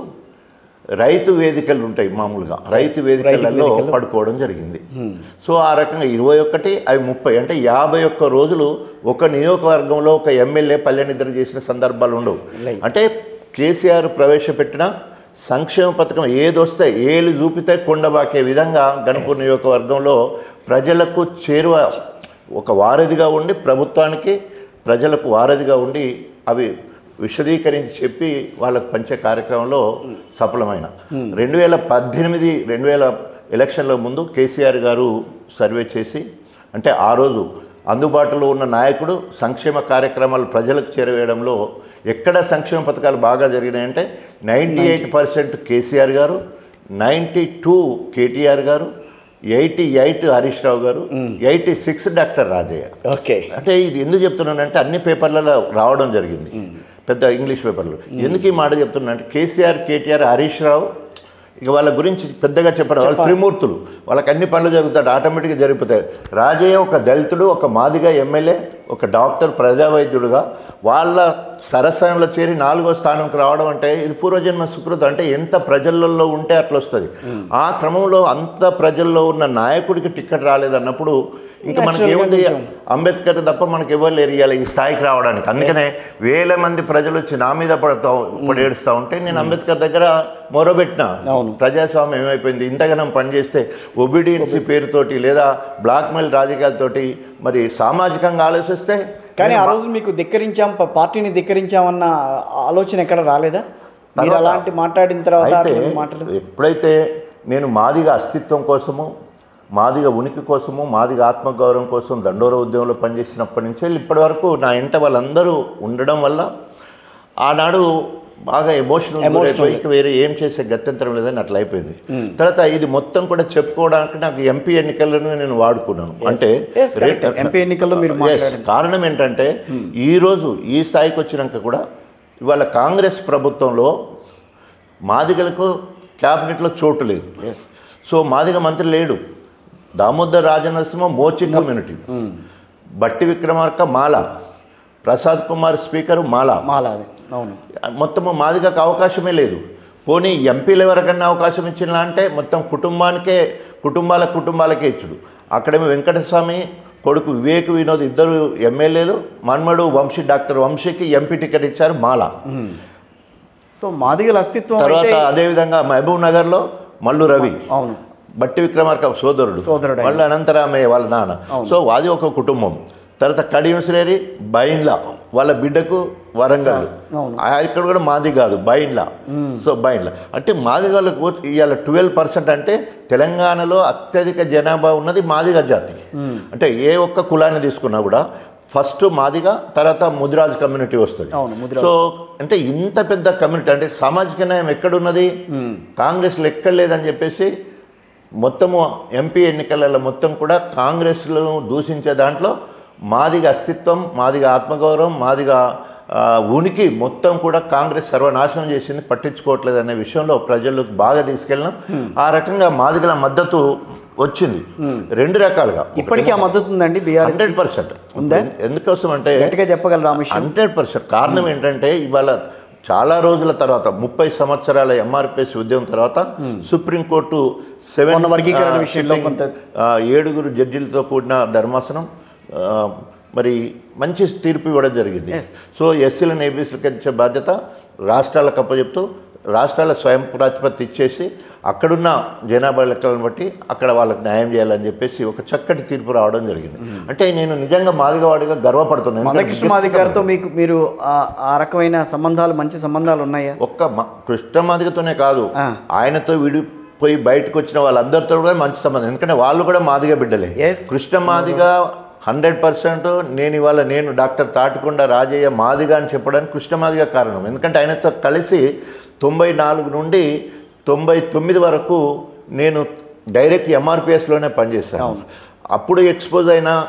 రైతు వేదికలు ఉంటాయి మామూలుగా రైతు వేదికలలో వేదికలు. పడుకోవడం జరిగింది సో ఆ రకంగా ఇరవై ఒకటి అవి ముప్పై అంటే యాభై ఒక్క రోజులు ఒక నియోజకవర్గంలో ఒక ఎమ్మెల్యే పల్లె నిద్ర చేసిన సందర్భాలు ఉండవు Right. అంటే కేసీఆర్ ప్రవేశపెట్టిన సంక్షేమ పథకం ఏదొస్తే ఏలు చూపితే కొండబాకే విధంగా గణపూర్ నియోజకవర్గంలో ప్రజలకు చేరువ ఒక వారధిగా ఉండి ప్రభుత్వానికి ప్రజలకు వారధిగా ఉండి అవి విశదీకరించి చెప్పి వాళ్ళకు పంచే కార్యక్రమంలో సఫలమైన రెండు వేల పద్దెనిమిది రెండు వేల ఎలక్షన్ల ముందు కేసీఆర్ గారు సర్వే చేసి అంటే ఆ రోజు అందుబాటులో ఉన్న నాయకుడు సంక్షేమ కార్యక్రమాలు ప్రజలకు చేరవేయడంలో ఎక్కడ సంక్షేమ పథకాలు బాగా జరిగినాయంటే ninety eight percent KCR garu ninety two KTR గారు eighty eight Harish Rao garu eighty six doctor Rajaiah okay అంటే ఇది ఎందుకు చెప్తున్నానంటే అన్ని పేపర్లలో రావడం జరిగింది పెద్ద ఇంగ్లీష్ పేపర్లు ఎందుకు ఈ మాట చెప్తున్నానంటే కేసీఆర్ కేటీఆర్ హరీష్ రావు ఇక వాళ్ళ గురించి పెద్దగా చెప్పడం వాళ్ళు త్రిమూర్తులు వాళ్ళకి అన్ని పనులు జరుగుతాయి ఆటోమేటిక్గా జరిగిపోతాయి రాజయ్య ఒక దళితుడు ఒక మాదిగా ఎమ్మెల్యే ఒక డాక్టర్ ప్రజావైద్యుడుగా వాళ్ళ సరసంలో చేరి నాలుగో స్థానంకి రావడం అంటే ఇది పూర్వజన్మ సుకృతం అంటే ఎంత ప్రజలలో ఉంటే అట్లా వస్తుంది ఆ క్రమంలో అంత ప్రజల్లో ఉన్న నాయకుడికి టికెట్ రాలేదన్నప్పుడు ఇంకా మనకి Naturally గా ఏముంది కొంచెం- అంబేద్కర్ తప్ప మనకి ఎవరు లేరు ఇవాళ ఈ స్థాయికి రావడానికి అందుకనే వేల మంది ప్రజలు వచ్చి నా మీద పడతా ఇప్పుడు ఏడుస్తూ ఉంటే నేను అంబేద్కర్ దగ్గర మొరబెట్టిన అవును. ప్రజాస్వామ్యం ఏమైపోయింది ఇంతగానం పనిచేస్తే ఒబిడియన్సీ పేరుతోటి లేదా బ్లాక్మెయిల్ రాజకీయాలతోటి మరి సామాజికంగా ఆలోచిస్తే కానీ ఆ రోజు మీకు ధిక్కరించాం ప- పార్టీని ధిక్కరించామన్న ఆలోచన ఎక్కడ రాలేదా మీరు తర్వాత- అలాంటి మాట్లాడిన తర్వాత అయితే అటువంటి మాటలు ఎప్పుడైతే నేను మాదిగా అస్తిత్వం కోసము మాదిగా ఉనికి కోసము మాదిగా ఆత్మగౌరవం కోసం దండోర ఉద్యమంలో పనిచేసినప్పటి నుంచి వెళ్ళి ఇప్పటి వరకు నా ఇంట వాళ్ళందరూ ఉండడం వల్ల ఆనాడు బాగా ఎమోషనల్ Emotional. ఇక వేరే ఏం చేసే గత్యంతరం లేదని అట్లా అయిపోయింది తర్వాత ఇది మొత్తం కూడా చెప్పుకోవడానికి నాకు ఎంపీ ఎన్నికలను నేను వాడుకున్నాను అంటే Yes, correct. రేట్- MP ఎన్నికల్లో మీరు Yes, మాట్లాడారు. కారణం ఏంటంటే ఈరోజు ఈ స్థాయికి వచ్చినాక కూడా ఇవాళ కాంగ్రెస్ ప్రభుత్వంలో మాదిగలకు క్యాబినెట్లో చోటు లేదు ఎస్ సో మాదిగ మంత్రి లేడు దామోదర్ రాజనరసింహ మోచి కమ్యూనిటీ బట్టి విక్రమార్క మాల ప్రసాద్ కుమార్ స్పీకర్ మాల మాలా అది అవును మొత్తము మాదిగకు అవకాశమే లేదు పోనీ ఎంపీలు ఎవరికన్నా అవకాశం ఇచ్చినా అంటే మొత్తం కుటుంబానికే కుటుంబాల కుటుంబాలకే ఇచ్చుడు అక్కడేమో వెంకటస్వామి కొడుకు వివేక్ వినోద్ ఇద్దరు ఎమ్మెల్యేలు మన్మడు వంశీ డాక్టర్ వంశీకి ఎంపీ టికెట్ ఇచ్చారు మాల సో మాదిగల అస్తిత్వం తర్వాత అయితే అదేవిధంగా మహబూబ్ నగర్లో మల్లు రవి అవును బట్టి విక్రమార్క సోదరుడు సోదరుడు ఆయన. వాళ్ళ అనంతరామయ్య వాళ్ళ నాన్న సో అది ఒక కుటుంబం తర్వాత కడియంశ్రేరి బైన్లా వాళ్ళ బిడ్డకు వరంగల్ అవును. ఆ ఇక్కడ కూడా మాది కాదు బైన్లా సో బైన్లా అంటే మాదిగలకు ఇవాళ ట్వెల్వ్ పర్సెంట్ అంటే తెలంగాణలో అత్యధిక జనాభా ఉన్నది మాదిగ జాతి అంటే ఏ ఒక్క కులాన్ని తీసుకున్నా కూడా ఫస్ట్ మాదిగా తర్వాత ముదిరాజ్ కమ్యూనిటీ వస్తుంది అవును, ముదిరాజ్. సో అంటే ఇంత పెద్ద కమ్యూనిటీ అంటే సామాజిక న్యాయం ఎక్కడున్నది కాంగ్రెస్లో ఎక్కడ లేదని చెప్పేసి మొత్తము ఎంపీ ఎన్నికలలో మొత్తం కూడా కాంగ్రెస్లో దూషించే దాంట్లో మాదిగా అస్తిత్వం మాదిగా ఆత్మగౌరవం మాదిగా ఆ, ఉనికి మొత్తం కూడా కాంగ్రెస్ సర్వనాశనం చేసింది పట్టించుకోవట్లేదు అనే విషయంలో ప్రజలకు బాగా తీసుకెళ్ళినాం ఆ రకంగా మాదిగల మద్దతు వచ్చింది రెండు రకాలుగా ఇప్పటికీ ఆ మద్దతు ఉందండి బీఆర్ఎస్ హండ్రెడ్ పర్సెంట్ ఉందా? ఎందుకోసం అంటే గట్టిగా చెప్పగలరు ఆ విషయం హండ్రెడ్ పర్సెంట్ కారణం ఏంటంటే ఇవాళ చాలా రోజుల తర్వాత ముప్పై సంవత్సరాల ఎంఆర్పిఎస్ ఉద్యమం తర్వాత సుప్రీంకోర్టు సెవెన్ మొన్న వర్గీకరణ విషయంలో కొంత- ఏడుగురు జడ్జిలతో కూడిన ధర్మాసనం ఆ, మరి మంచి తీర్పు ఇవ్వడం జరిగింది Yes. సో ఎస్సీలను ఏబీసీలకు ఇచ్చే బాధ్యత రాష్ట్రాలకు అప్పచెప్తూ రాష్ట్రాల స్వయం ప్రతిపత్తి ఇచ్చేసి అక్కడున్న జనాభా లెక్కలను బట్టి అక్కడ వాళ్ళకి న్యాయం చేయాలని చెప్పేసి ఒక చక్కటి తీర్పు రావడం జరిగింది అంటే నేను నిజంగా మాదిగవాడిగా గర్వపడుతున్నాను ఎందుకంటే మందకృష్ణ మాది గారితో మీకు మీరు ఆ- ఆ రకమైన సంబంధాలు మంచి సంబంధాలు ఉన్నాయా ఒక్క మ- కృష్ణ మాదిగతోనే కాదు ఆ. ఆయనతో విడిపోయి బయటకు వచ్చిన వాళ్ళందరితో కూడా మంచి సంబంధం ఎందుకంటే వాళ్ళు కూడా మాదిగ బిడ్డలే Yes. Krishna Madiga hundred percent నేను ఇవాళ నేను డాక్టర్ తాటికొండ రాజయ్య మాదిగ అని చెప్పడానికి కృష్ణ మాదిగ కారణం ఎందుకంటే ఆయనతో కలిసి తొంభై నాలుగు నుండి తొంభై తొమ్మిది వరకు నేను డైరెక్ట్ ఎంఆర్పిఎస్లోనే పనిచేశాను అప్పుడు ఎక్స్పోజ్ అయిన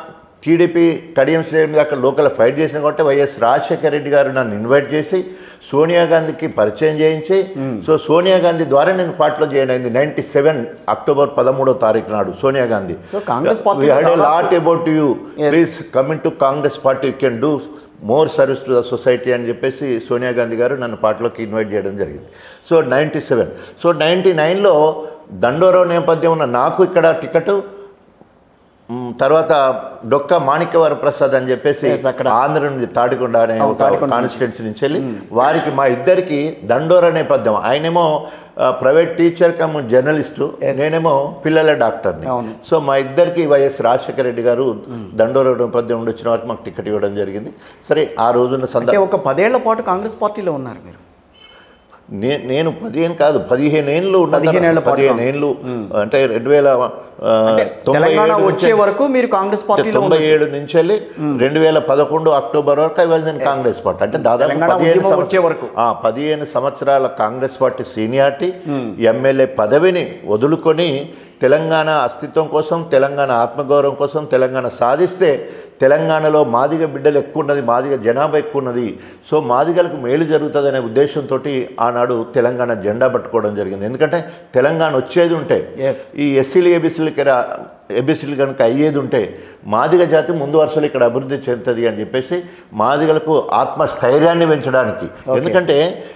టీడీపీ కడియం శ్రేణి మీద అక్కడ లోకల్ ఫైట్ చేసిన కాబట్టి వైఎస్ రాజశేఖర రెడ్డి గారు నన్ను ఇన్వైట్ చేసి సోనియా గాంధీకి పరిచయం చేయించి సో సోనియా గాంధీ ద్వారా నేను పార్టీలో జాయిన్ అయింది నైన్టీ సెవెన్ అక్టోబర్ పదమూడో తారీఖు నాడు Sonia Gandhi So, Congress party We had a దాదాపు- lot about you Yes. Please coming to Congress party you can do more service to the society అని చెప్పేసి సోనియా గాంధీ గారు నన్ను పార్టీలోకి ఇన్వైట్ చేయడం జరిగింది so ninety seven so ninety నైన్లో దండోరావు నేపథ్యం ఉన్న నాకు ఇక్కడ టికెట్ మ్, తర్వాత డొక్క మాణిక్యవర ప్రసాద్ అని చెప్పేసి Yes, అక్కడ. ఆంధ్ర నుండి తాడికొండ అనే అవును, ఒక తాడికొండ నుంచి. కాన్స్టిట్యున్సీ నుంచి వెళ్ళి వారికి మా ఇద్దరికి దండోర నేపథ్యం ఆయనేమో ఆ, private teacher cum journalist Yes. నేనేమో పిల్లల డాక్టర్ని అవును. సో మా ఇద్దరికి వైఎస్ రాజశేఖర రెడ్డి గారు దండోర నేపథ్యం నుండి వచ్చిన వారికి మాకు టికెట్ ఇవ్వడం జరిగింది సరే ఆ రోజున అంటే సందర్భం ఒక పదేళ్ల పాటు కాంగ్రెస్ పార్టీలో ఉన్నారు మీరు నే- నేను పదిహేను కాదు పదిహేను ఏళ్ళు ఉన్న పదిహేను ఏళ్ల పాటు పదిహేను ఏళ్ళు అంటే రెండు వేల ఆ, అంటే తొంభై తెలంగాణ ఏడు వచ్చే నుంచి- వరకు మీరు కాంగ్రెస్ పార్టీలో తొంభై ఉన్నారు ఏడు నుంచి వెళ్ళి రెండు వేల పదకొండు అక్టోబర్ వరకు I was in Congress party అంటే దాదాపు తెలంగాణ పదిహేను ఉద్యమం సంవత్స- వచ్చే వరకు. ఆ, పదిహేను సంవత్సరాల కాంగ్రెస్ పార్టీ సీనియారిటీ ఎమ్మెల్యే పదవిని వదులుకొని తెలంగాణ అస్తిత్వం కోసం తెలంగాణ ఆత్మగౌరవం కోసం తెలంగాణ సాధిస్తే తెలంగాణలో మాదిగ బిడ్డలు ఎక్కువ ఉన్నది మాదిగ జనాభా ఎక్కువ ఉన్నది సో మాదిగలకు మేలు జరుగుతుందనే ఉద్దేశంతో ఆనాడు తెలంగాణ జెండా పట్టుకోవడం జరిగింది ఎందుకంటే తెలంగాణ వచ్చేది ఉంటే ఎస్ ఈ ఎస్సీలు ఏబీసీలకి ఏబీసీలు కనుక అయ్యేది ఉంటే మాదిగ జాతి ముందు వరుసలో ఇక్కడ అభివృద్ధి చెందుతుంది అని చెప్పేసి మాదిగలకు ఆత్మస్థైర్యాన్ని పెంచడానికి ఎందుకంటే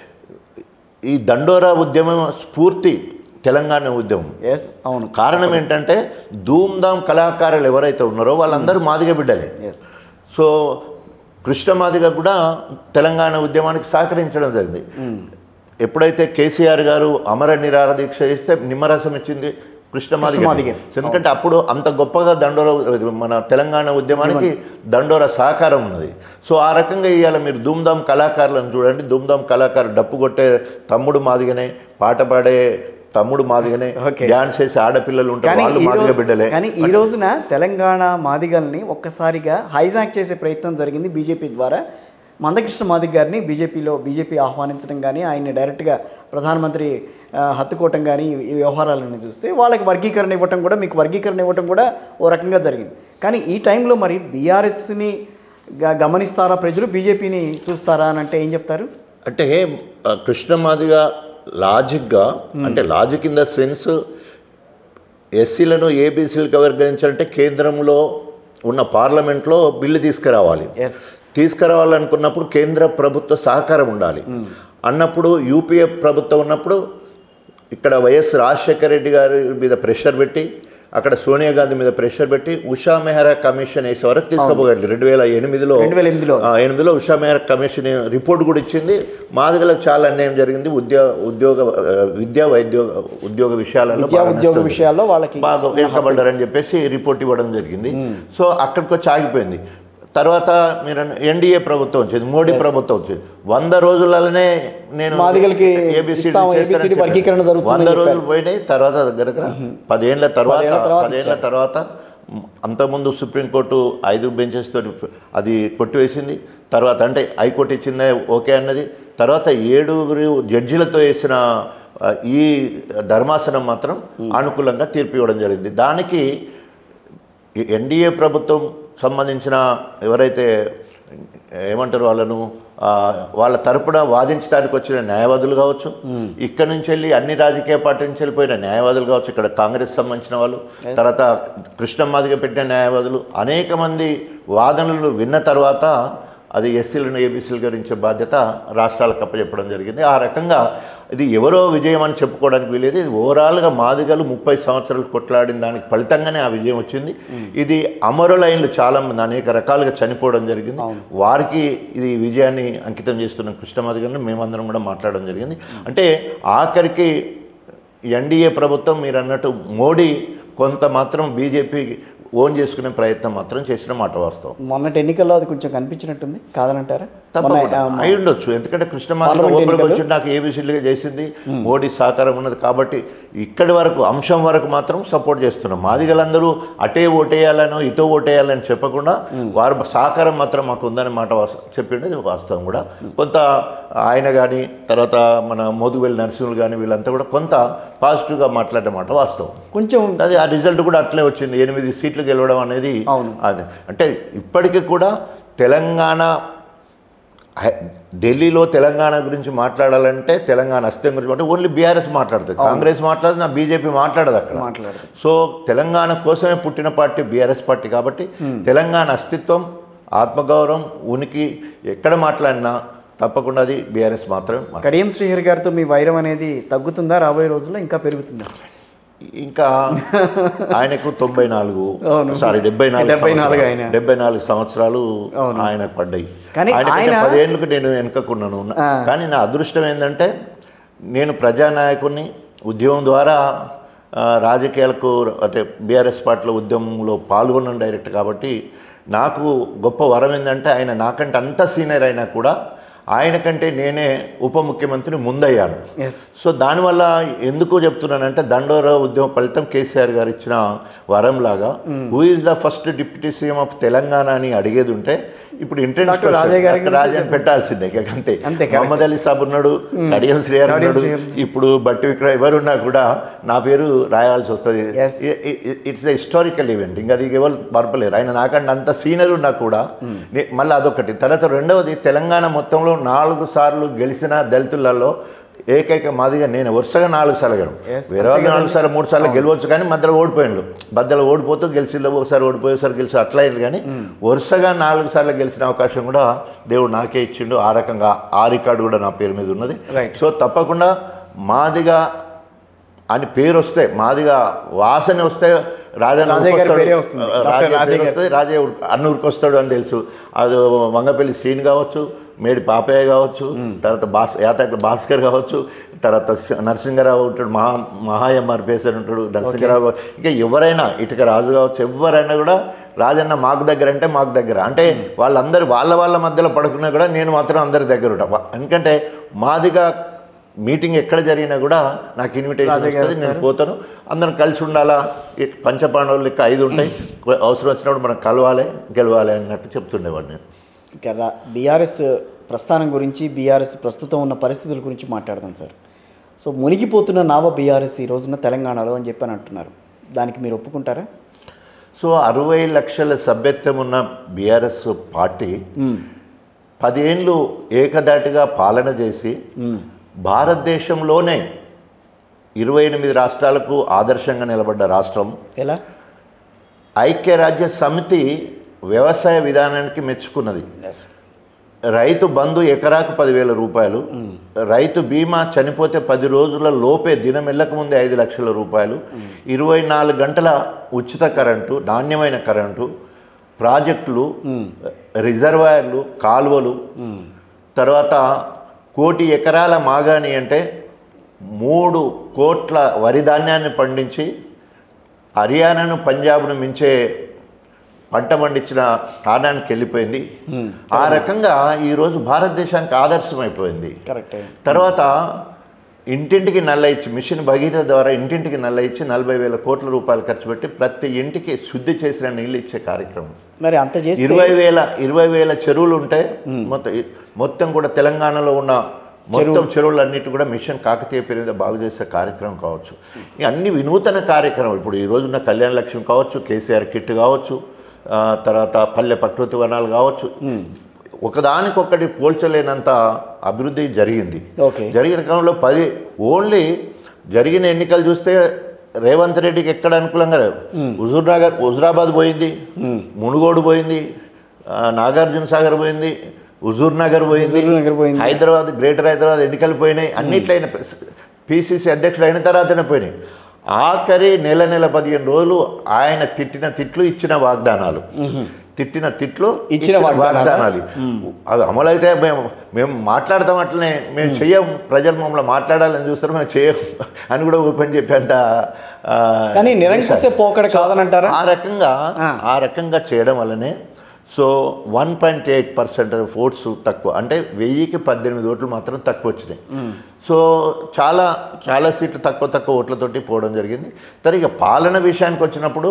ఈ దండోరా ఉద్యమం స్ఫూర్తి తెలంగాణ ఉద్యమం ఎస్ అవును కారణం ఏంటంటే ధూమ్ధామ్ కళాకారులు ఎవరైతే ఉన్నారో వాళ్ళందరూ మాదిగ బిడ్డలే ఎస్ సో కృష్ణమాదిగ కూడా తెలంగాణ ఉద్యమానికి సహకరించడం జరిగింది ఎప్పుడైతే కేసీఆర్ గారు అమర నిరార దీక్ష చేస్తే నిమ్మరసం ఇచ్చింది కృష్ణమాదిగ కృష్ణమాదిగే. ఎందుకంటే అప్పుడు అంత గొప్పగా దండోర మన తెలంగాణ ఉద్యమానికి దండోర సహకారం ఉన్నది సో ఆ రకంగా ఇవాళ మీరు ధూమ్ధామ్ కళాకారులను చూడండి ధూమ్ధామ్ కళాకారులు డప్పు కొట్టే తమ్ముడు మాదిగనే పాట పాడే తమ్ముడు మాదిగనే Okay. డాన్స్ చేసే ఆడపిల్లలు ఉంటారు కానీ వాళ్ళు ఈ మాదిగ రోజు- బిడ్డలే కానీ ఈ రోజున తెలంగాణ మాదిగల్ని ఒక్కసారిగా హైజాక్ చేసే ప్రయత్నం జరిగింది బీజేపీ ద్వారా మందకృష్ణ మాదిగ గారిని బీజేపీలో బీజేపీ ఆహ్వానించడం కానీ ఆయన్ని డైరెక్ట్గా ప్రధానమంత్రి ఆ, హత్తుకోవటం కానీ ఈ- ఈ వ్యవహారాలను చూస్తే వాళ్ళకి వర్గీకరణ ఇవ్వటం కూడా మీకు వర్గీకరణ ఇవ్వటం కూడా ఓ రకంగా జరిగింది కానీ ఈ టైంలో మరి బీఆర్ఎస్ని గమనిస్తారా ప్రజలు బీజేపీని చూస్తారా అని అంటే ఏం చెప్తారు అంటే ఆ, కృష్ణమాదిగా లాజిక్గా అంటే లాజిక్ ఇన్ ద సెన్స్ ఎస్సీలను ఏబీసీలకు వర్గీకరించాలంటే కేంద్రంలో ఉన్న పార్లమెంట్లో బిల్లు తీసుకురావాలి ఎస్ తీసుకురావాలనుకున్నప్పుడు కేంద్ర ప్రభుత్వ సహకారం ఉండాలి అన్నప్పుడు యూపీఏ ప్రభుత్వం ఉన్నప్పుడు ఇక్కడ వైఎస్ రాజశేఖర రెడ్డి గారి మీద ప్రెషర్ పెట్టి అక్కడ సోనియా గాంధీ మీద ప్రెషర్ పెట్టి ఉషా మెహ్రా కమిషన్ వేసే వరకు తీసుకుపోగలిగారు రెండు వేల ఎనిమిదిలో 2008 ఆ, ఎనిమిదిలో ఉషా మెహ్రా కమిషన్ రిపోర్ట్ కూడా ఇచ్చింది మాదిగలకు చాలా అన్యాయం జరిగింది ఉద్యోగ ఉద్యోగ ఆ, విద్యా వైద్యోగ ఉద్యోగ విషయాలలో విద్యా బాగా ఉద్యోగ నష్టం విషయాల్లో వాళ్ళకి బాగా వెనుకబడ్డారని చెప్పేసి రిపోర్ట్ ఇవ్వడం జరిగింది సో అక్కడికి వచ్చి ఆగిపోయింది తర్వాత మీరు ఎన్డీఏ ప్రభుత్వం వచ్చింది మోడీ ప్రభుత్వం వచ్చింది వంద రోజులలోనే నేను మాదిగలకి ABCD ఇస్తాం, చేస్తానని ABCD చెప్పాను. వర్గీకరణ జరుగుతుందని వంద రోజులు చెప్పారు. పోయినాయి తర్వాత దగ్గర దగ్గర పదేళ్ల తర్వాత పదేళ్ల తర్వాత పదేళ్ల ఇచ్చారు. తర్వాత అంతకుముందు సుప్రీంకోర్టు ఐదు బెంచెస్ తోటి అది కొట్టివేసింది తర్వాత అంటే హైకోర్టు ఇచ్చిందే ఓకే అన్నది తర్వాత ఏడుగురు జడ్జిలతో వేసిన ఆ, ఈ ధర్మాసనం మాత్రం అనుకూలంగా తీర్పు ఇవ్వడం జరిగింది దానికి ఈ ఎన్డీఏ ప్రభుత్వం సంబంధించిన ఎవరైతే ఏమంటారు వాళ్ళను ఆ, వాళ్ళ తరపున వాదించడానికి వచ్చిన న్యాయవాదులు కావచ్చు ఇక్కడ నుంచి వెళ్ళి అన్ని రాజకీయ పార్టీ నుంచి వెళ్ళిపోయిన న్యాయవాదులు కావచ్చు ఇక్కడ కాంగ్రెస్ సంబంధించిన వాళ్ళు తర్వాత కృష్ణమ్మాదిగా పెట్టిన న్యాయవాదులు అనేక మంది వాదనలు విన్న తర్వాత అది ఎస్సీలను ఏబీసీలు గురించే బాధ్యత రాష్ట్రాలకు అప్పచెప్పడం జరిగింది ఆ రకంగా ఇది ఎవరో విజయం అని చెప్పుకోవడానికి వీలేదు ఇది ఓవరాల్గా మాదిగలు ముప్పై సంవత్సరాలు కొట్లాడిన దానికి ఫలితంగానే ఆ విజయం వచ్చింది ఇది అమరులైన్లు చాలా మంది అనేక రకాలుగా చనిపోవడం జరిగింది వారికి ఇది విజయాన్ని అంకితం చేస్తున్న కృష్ణమాదిగని మేమందరం కూడా మాట్లాడడం జరిగింది అంటే ఆఖరికి ఎన్డీఏ ప్రభుత్వం మీరు అన్నట్టు మోడీ కొంత మాత్రం బీజేపీ ఓన్ చేసుకునే ప్రయత్నం మాత్రం చేసిన మాట వాస్తవం మొన్నటి ఎన్నికల్లో అది కొంచెం కనిపించినట్టుంది కాదనంటారా తప్పకుండా మొన్న, ఆ, అయి ఉండొచ్చు ఎందుకంటే కృష్ణమాల పార్లమెంట్ ఓపెన్కి ఎన్నికలు? వచ్చి నాకు ఏబిసిడ్లుగా చేసింది మోడీ సహకారం ఉన్నది కాబట్టి ఇక్కడి వరకు అంశం వరకు మాత్రం సపోర్ట్ చేస్తున్నాం మాదిగలందరూ అటే ఓటేయాలనో ఇటో ఓటేయాలని చెప్పకుండా వారి సహకారం మాత్రం మాకు ఉందని మాట వాస్- చెప్పింది అది వాస్తవం కూడా కొంత ఆయన కానీ తర్వాత మన మోదువెల్లి నరసింహులు కానీ వీళ్ళంతా కూడా కొంత పాజిటివ్గా మాట్లాడే మాట వాస్తవం కొంచెం అది ఆ రిజల్ట్ కూడా అట్లే వచ్చింది ఎనిమిది సీట్లు గెలవడం అనేది అవును. అది అంటే ఇప్పటికీ కూడా తెలంగాణ హై- ఢిల్లీలో తెలంగాణ గురించి మాట్లాడాలంటే తెలంగాణ అస్తిత్వం గురించి అంటే ఓన్లీ బీఆర్ఎస్ మాట్లాడుతుంది కాంగ్రెస్ మాట్లాడదు నా బీజేపీ మాట్లాడదు అక్కడ మాట్లాడదు సో తెలంగాణ కోసమే పుట్టిన పార్టీ బీఆర్ఎస్ పార్టీ కాబట్టి తెలంగాణ అస్తిత్వం ఆత్మగౌరవం ఉనికి ఎక్కడ మాట్లాడినా తప్పకుండా అది బీఆర్ఎస్ మాత్రమే మాట్లాడుతుంది. కడియం శ్రీహరి గారితో మీ వైరం అనేది తగ్గుతుందా రాబోయే రోజుల్లో ఇంకా పెరుగుతుందా ఇంకా ఆయనకు తొంభై నాలుగు అవును. సారీ డెబ్బై నాలుగు డెబ్బై నాలుగు సంవత్సరాలు. ఆయన. డెబ్బై నాలుగు సంవత్సరాలు అవును. ఆయనకు పడ్డాయి కానీ ఆయనకంటే ఆయన- పదేళ్ళకు నేను వెనుకకున్నాను ఆ. కానీ నా అదృష్టం ఏంటంటే నేను ప్రజానాయకుడిని ఉద్యమం ద్వారా ఆ, రాజకీయాలకు అంటే బీఆర్ఎస్ పార్టీలో ఉద్యమంలో పాల్గొన్నాను డైరెక్ట్ కాబట్టి నాకు గొప్ప వరం ఏంటంటే ఆయన నాకంటే అంత సీనియర్ అయినా కూడా ఆయన కంటే నేనే ఉప ముఖ్యమంత్రి ముందయ్యాను ఎస్ సో దానివల్ల ఎందుకు చెప్తున్నానంటే దండోరా ఉద్యమ ఫలితం కేసీఆర్ గారు ఇచ్చిన వరం లాగా who is the first deputy CM of Telangana అని అడిగేది ఉంటే ఇప్పుడు డాక్టర్ రాజయ్య గారి గురించి రాజన్ పెట్టాల్సిందే ఇక అంతే అంతే, correct. మహమ్మద్ అలీ సాబ్ ఉన్నాడు కడియం శ్రీహర్ కడియం ఉన్నాడు శ్రీహర్. ఇప్పుడు బట్టి విక్రమ్ ఎవరున్నా కూడా నా పేరు రాయాల్సి వస్తుంది Yes. It's the historical event ఇంకా అది ఎవరు మరపలేరు ఆయన నాకంటే అంత సీనియర్ ఉన్నా కూడా నే- మళ్ళీ అదొకటి తర్వాత రెండవది తెలంగాణ మొత్తంలో నాలుగు సార్లు గెలిచిన దళితులలో ఏకైక మాదిగా నేను వరుసగా నాలుగు సార్లు గెలవు Yes, వేరే వాళ్ళు నాలుగు సార్లు మూడు సార్లు గెలవచ్చు కానీ మధ్యలో ఓడిపోయిండు మధ్యలో ఓడిపోతూ గెలిచిలో ఒకసారి ఓడిపోయి ఒకసారి గెలిచి అట్లా అయింది కానీ వరుసగా నాలుగు సార్లు గెలిచిన అవకాశం కూడా దేవుడు నాకే ఇచ్చిండు ఆ రకంగా ఆ రికార్డు కూడా నా పేరు మీద ఉన్నది Right. సో తప్పకుండా మాదిగా అని పేరు వస్తే మాదిగా వాసన వస్తే రాజన్న రాజయ్య గారి ఊరుకొస్తాడు. పేరే వస్తుంది. డాక్టర్ రాజయ్య పేరు రాజయ్య గారు. వస్తుంది రాజయ్య ఊరు- అన్న ఊరికొస్తాడు అని తెలుసు అది వంగపల్లి శ్రీని కావచ్చు మేడి పాపయ్య కావచ్చు తర్వాత భాస్ యాతక భాస్కర్ కావచ్చు తర్వాత స- నరసింహరావు ఉంటాడు మహా మహాఎంఆర్ పేసర్ ఉంటాడు నరసింహరావు కావచ్చు. ఇంకా ఎవరైనా ఇటుక రాజు కావచ్చు ఎవరైనా కూడా రాజన్న మాకు దగ్గర అంటే మాకు దగ్గర అంటే వాళ్ళందరూ వాళ్ళ వాళ్ళ మధ్యలో పడుకున్నా కూడా నేను మాత్రం అందరి దగ్గర ఉంటా వా- ఎందుకంటే మాదిగా మీటింగ్ ఎక్కడ జరిగినా కూడా నాకు ఇన్విటేషన్ రాజయ్య గారు వస్తుంది నేను వస్తారు. పోతాను అందరం కలిసి ఉండాలా ఈ పంచపాండవులు లెక్క ఐదు ఉంటాయి అవసరం వచ్చినప్పుడు మనం కలవాలి గెలవాలి అన్నట్టు చెప్తుండేవాడు నేను ఇక బీఆర్ఎస్ ప్రస్థానం గురించి బీఆర్ఎస్ ప్రస్తుతం ఉన్న పరిస్థితుల గురించి మాట్లాడదాం సార్ సో మునిగిపోతున్న నావ బీఆర్ఎస్ ఈ రోజున తెలంగాణలో అని చెప్పి అని అంటున్నారు దానికి మీరు ఒప్పుకుంటారా సో అరవై లక్షల సభ్యత్వం ఉన్న బీఆర్ఎస్ పార్టీ పదేళ్ళు ఏకదాటిగా పాలన చేసి భారతదేశంలోనే ఇరవై ఎనిమిది రాష్ట్రాలకు ఆదర్శంగా నిలబడ్డ రాష్ట్రం ఎలా ఐక్యరాజ్య సమితి వ్యవసాయ విధానానికి మెచ్చుకున్నది రైతు బంధు ఎకరాకు పదివేల రూపాయలు రైతు బీమా చనిపోతే పది రోజుల లోపే దినం వెళ్ళక ముందే ఐదు లక్షల రూపాయలు ఇరవై నాలుగు గంటల ఉచిత కరెంటు నాణ్యమైన కరెంటు ప్రాజెక్టులు రిజర్వాయర్లు కాలువలు తర్వాత కోటి ఎకరాల మాగాణి అంటే మూడు కోట్ల వరి ధాన్యాన్ని పండించి హర్యానాను పంజాబ్ను మించే పంట పండించిన స్థానానికి వెళ్ళిపోయింది ఆ రకంగా ఈరోజు భారతదేశానికి ఆదర్శం అయిపోయింది కరెక్టే తర్వాత ఇంటింటికి నల్ల ఇచ్చి మిషన్ భగీరథ ద్వారా ఇంటింటికి నల్ల ఇచ్చి నలభై వేల కోట్ల రూపాయలు ఖర్చు పెట్టి ప్రతి ఇంటికి శుద్ధి చేసిన నీళ్ళు ఇచ్చే కార్యక్రమం మరి అంత చేస్తే ఇరవై వేల ఇరవై వేల చెరువులు ఉంటే మొత్తం మొత్తం కూడా తెలంగాణలో ఉన్న మొత్తం చెరువులు అన్నిటి కూడా మిషన్ కాకతీయ పేరు మీద బాగు చేసే కార్యక్రమం కావచ్చు ఇక అన్ని వినూతన కార్యక్రమం ఇప్పుడు ఈ రోజున్న కళ్యాణ లక్ష్మి కావచ్చు కేసీఆర్ కిట్ కావచ్చు ఆ, తర్వాత పల్లె ప్రకృతి వనాలు కావచ్చు ఒకదానికొకటి పోల్చలేనంత అభివృద్ధి జరిగింది ఓకే జరిగిన క్రమంలో పది ఓన్లీ జరిగిన ఎన్నికలు చూస్తే రేవంత్ రెడ్డికి ఎక్కడ అనుకూలంగా లేవు హుజూర్ నగర్ హుజురాబాద్ పోయింది మునుగోడు పోయింది ఆ, నాగార్జున సాగర్ పోయింది హుజూర్ నగర్ పోయింది హుజూర్ నగర్ పోయింది. హైదరాబాద్ గ్రేటర్ హైదరాబాద్ ఎన్నికలు పోయినాయి అన్నిట్లయిన పిసిసి అధ్యక్షుడు అయిన తర్వాతనే పోయినాయి ఆఖరి నెల నెల పదిహేను రోజులు ఆయన తిట్టిన తిట్లు ఇచ్చిన వాగ్దానాలు తిట్టిన తిట్లు ఇచ్చిన వాగ్దానాలా? వాగ్దానాలు అవి అమలైతే మేము మేము మాట్లాడతాం అట్లనే మేము చెయ్యం ప్రజలు మమ్మల్ని మాట్లాడాలని చూస్తారు మేము చెయ్యం అని కూడా ఓపెన్ చెప్పేంత ఆ, కానీ నిరంకుశ పోకడ కాదనంటారా ఆ రకంగా ఆ. ఆ రకంగా చేయడం వల్లనే so one point eight percent votes తక్కువ అంటే వెయ్యికి పద్దెనిమిది ఓట్లు మాత్రం తక్కువ వచ్చినాయి సో చాలా చాలా సీట్లు తక్కువ తక్కువ ఓట్లతోటి పోవడం జరిగింది సరే ఇక పాలన విషయానికి వచ్చినప్పుడు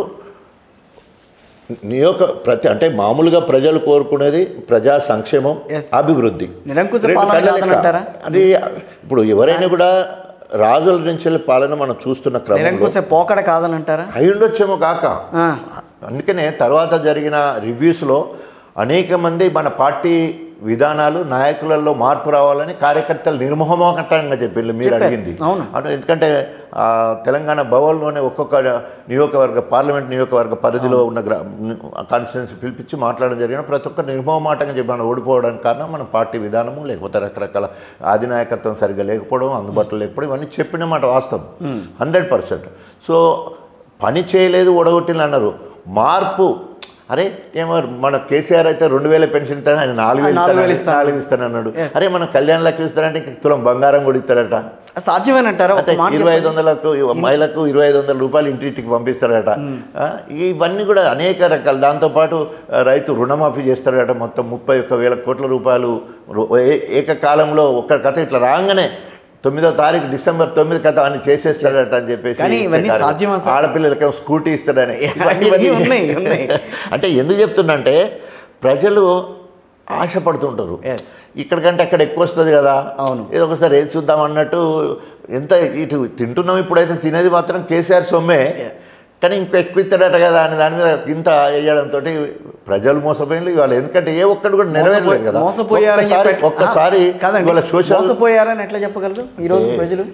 నియోక ప్రతి అంటే మామూలుగా ప్రజలు కోరుకునేది ప్రజా సంక్షేమం Yes. అభివృద్ధి నిరంకుశ రెండు పాలన కళ్ళ లెక్క. కాదనంటారా? అది ఇప్పుడు ఎవరైనా కూడా రాజుల నుంచి వెళ్ళి పాలన మనం చూస్తున్న క్రమంలో నిరంకుశ పోకడ కాదని అంటారా అయి ఉండొచ్చేమో కాక ఆ, అందుకనే తర్వాత జరిగిన రివ్యూస్లో అనేక మంది మన పార్టీ విధానాలు నాయకులలో మార్పు రావాలని కార్యకర్తలు నిర్మోహమాటంగా చెప్పిండ్రు మీరు చెప్పారు. అడిగింది అవును. అంటే ఎందుకంటే ఆ, తెలంగాణ భవన్లోనే ఒక్కొక్క నియోజకవర్గ పార్లమెంట్ నియోజకవర్గ పరిధిలో ఉన్న గ్రా కాన్స్టిట్యున్సీ పిలిపించి మాట్లాడడం జరిగిన ప్రతి ఒక్క నిర్మోహమాటంగా చెప్పాను ఓడిపోవడానికి కారణం మన పార్టీ విధానము లేకపోతే రకరకాల అధినాయకత్వం సరిగ్గా లేకపోవడం అందుబాటులో లేకపోవడం ఇవన్నీ చెప్పిన మాట వాస్తవం హండ్రెడ్ పర్సెంట్ సో పని చేయలేదు ఓడగొట్టింది అన్నారు మార్పు అరే ఏమో మన కేసీఆర్ అయితే రెండు వేల పెన్షన్ ఇస్తాను ఆయన నాలుగు వేలు నాలుగు వేలు ఇస్తాను ఇస్తాను. నాలుగు ఇస్తాను అన్నాడు Yes. అరే మన కళ్యాణ లక్ష్మి ఇస్తారంటే ఇంక తులం బంగారం కూడా ఇస్తారట సాధ్యమేనంటారా అంటే ఒక మాట ఇరవై ఐదు చెప్పండి. వందలకు మహిళలకు ఇరవై ఐదు వందల రూపాయలు ఇంటింటికి పంపిస్తారట ఆ, ఇవన్నీ కూడా అనేక రకాలు దాంతోపాటు ఆ, రైతు రుణమాఫీ చేస్తారట మొత్తం ముప్పై ఒక్క వేల కోట్ల రూపాయలు రు- ఏ- ఏకకాలంలో ఒక్క కథ ఇట్లా రాగానే తొమ్మిదో తారీఖు డిసెంబర్ తొమ్మిది కథ అని చేసేస్తాడట అని చెప్పేసి కానీ ఇవన్నీ చెప్పారు. సాధ్యమా సార్? ఆడపిల్లలకేమో స్కూటీ ఇస్తాడని ఇవన్నీ ఉన్నాయి, ఉన్నాయి. అంటే ఎందుకు చెప్తున్నంటే ప్రజలు ఆశపడుతుంటారు Yes. ఇక్కడికంటే అక్కడ ఎక్కువ వస్తుంది కదా అవును. ఏదో ఒకసారి ఏది చూద్దాం అన్నట్టు ఎంత ఇటు తింటున్నాం ఇప్పుడైతే తినేది మాత్రం కేసీఆర్ సొమ్మే Yeah. కానీ ఇంకో ఎక్కువ ఇస్తాడట కదా అని దాని మీద ఇంత వేయడంతో ప్రజలు మోసపోయింది ఇవాళ ఎందుకంటే ఏ ఒక్కడు కూడా నెరవేరలేదు కదా మోసపోయారని ఒక్కసారి చెప్పి- ఒక్కసారి ఆ, కాదండి ఇవాళ సోషల్ మోసపోయారని ఎట్లా చెప్పగలరు ఈ రోజు ప్రజలు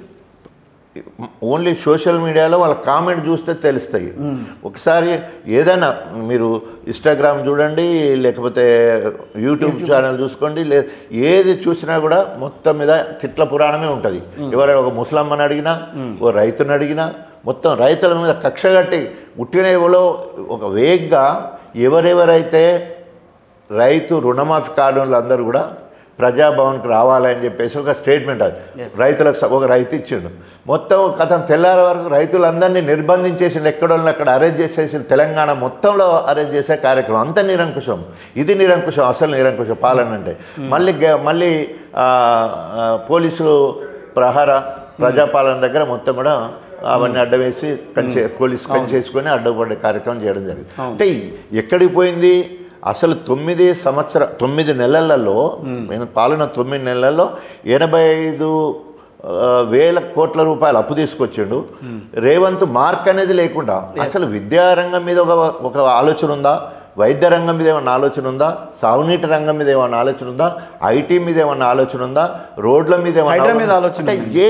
ఓన్లీ సోషల్ మీడియాలో వాళ్ళ కామెంట్ చూస్తే తెలుస్తాయి ఒకసారి ఏదైనా మీరు ఇన్స్టాగ్రామ్ చూడండి లేకపోతే యూట్యూబ్ ఛానల్ చూసుకోండి లే ఏది చూసినా కూడా మొత్తం మీద తిట్ల పురాణమే ఉంటుంది ఎవరైనా ఒక ముసలమ్మని అడిగినా ఓ రైతుని అడిగినా మొత్తం రైతుల మీద కక్ష కట్టి ఉట్టినలో ఒక వేగ్గా ఎవరెవరైతే రైతు రుణమాఫీ కార్డులు అందరూ కూడా ప్రజాభవన్కి రావాలని చెప్పేసి ఒక స్టేట్మెంట్ అది Yes. రైతులకు స- ఒక రైతు ఇచ్చిండు మొత్తం కథ తెల్లారి వరకు రైతులందరినీ నిర్బంధించేసి ఎక్కడోళ్ళు అక్కడ అరెస్ట్ చేసేసి తెలంగాణ మొత్తంలో అరెస్ట్ చేసే కార్యక్రమం అంత నిరంకుశం ఇది నిరంకుశం అసలు నిరంకుశం పాలన అంటే మళ్ళీ గ- మళ్ళీ ఆ, ఆ, పోలీసు ప్రహార ప్రజాపాలన దగ్గర మొత్తం కూడా అవన్నీ అడ్డవేసి కంచే పోలీసు కంచేసుకొని అడ్డపడే కార్యక్రమం చేయడం జరిగింది అంటే ఎక్కడికి పోయింది అసలు తొమ్మిది సంవత్సర తొమ్మిది నెలలలో నేను పాలన తొమ్మిది నెలల్లో ఎనభై ఐదు ఆ, వేల కోట్ల రూపాయలు అప్పు తీసుకొచ్చిండు రేవంత్ మార్క్ అనేది లేకుండా అసలు విద్యారంగం మీద ఒక ఒక ఆలోచన ఉందా వైద్య రంగం మీద ఏమన్నా ఆలోచన ఉందా సాగునీటి రంగం మీద ఏమన్నా ఆలోచన ఉందా ఐటీ మీద ఏమన్నా ఆలోచన ఉందా రోడ్ల మీద ఏమన్నా హైడ్రా మీద ఆలోచన అంటే ఏ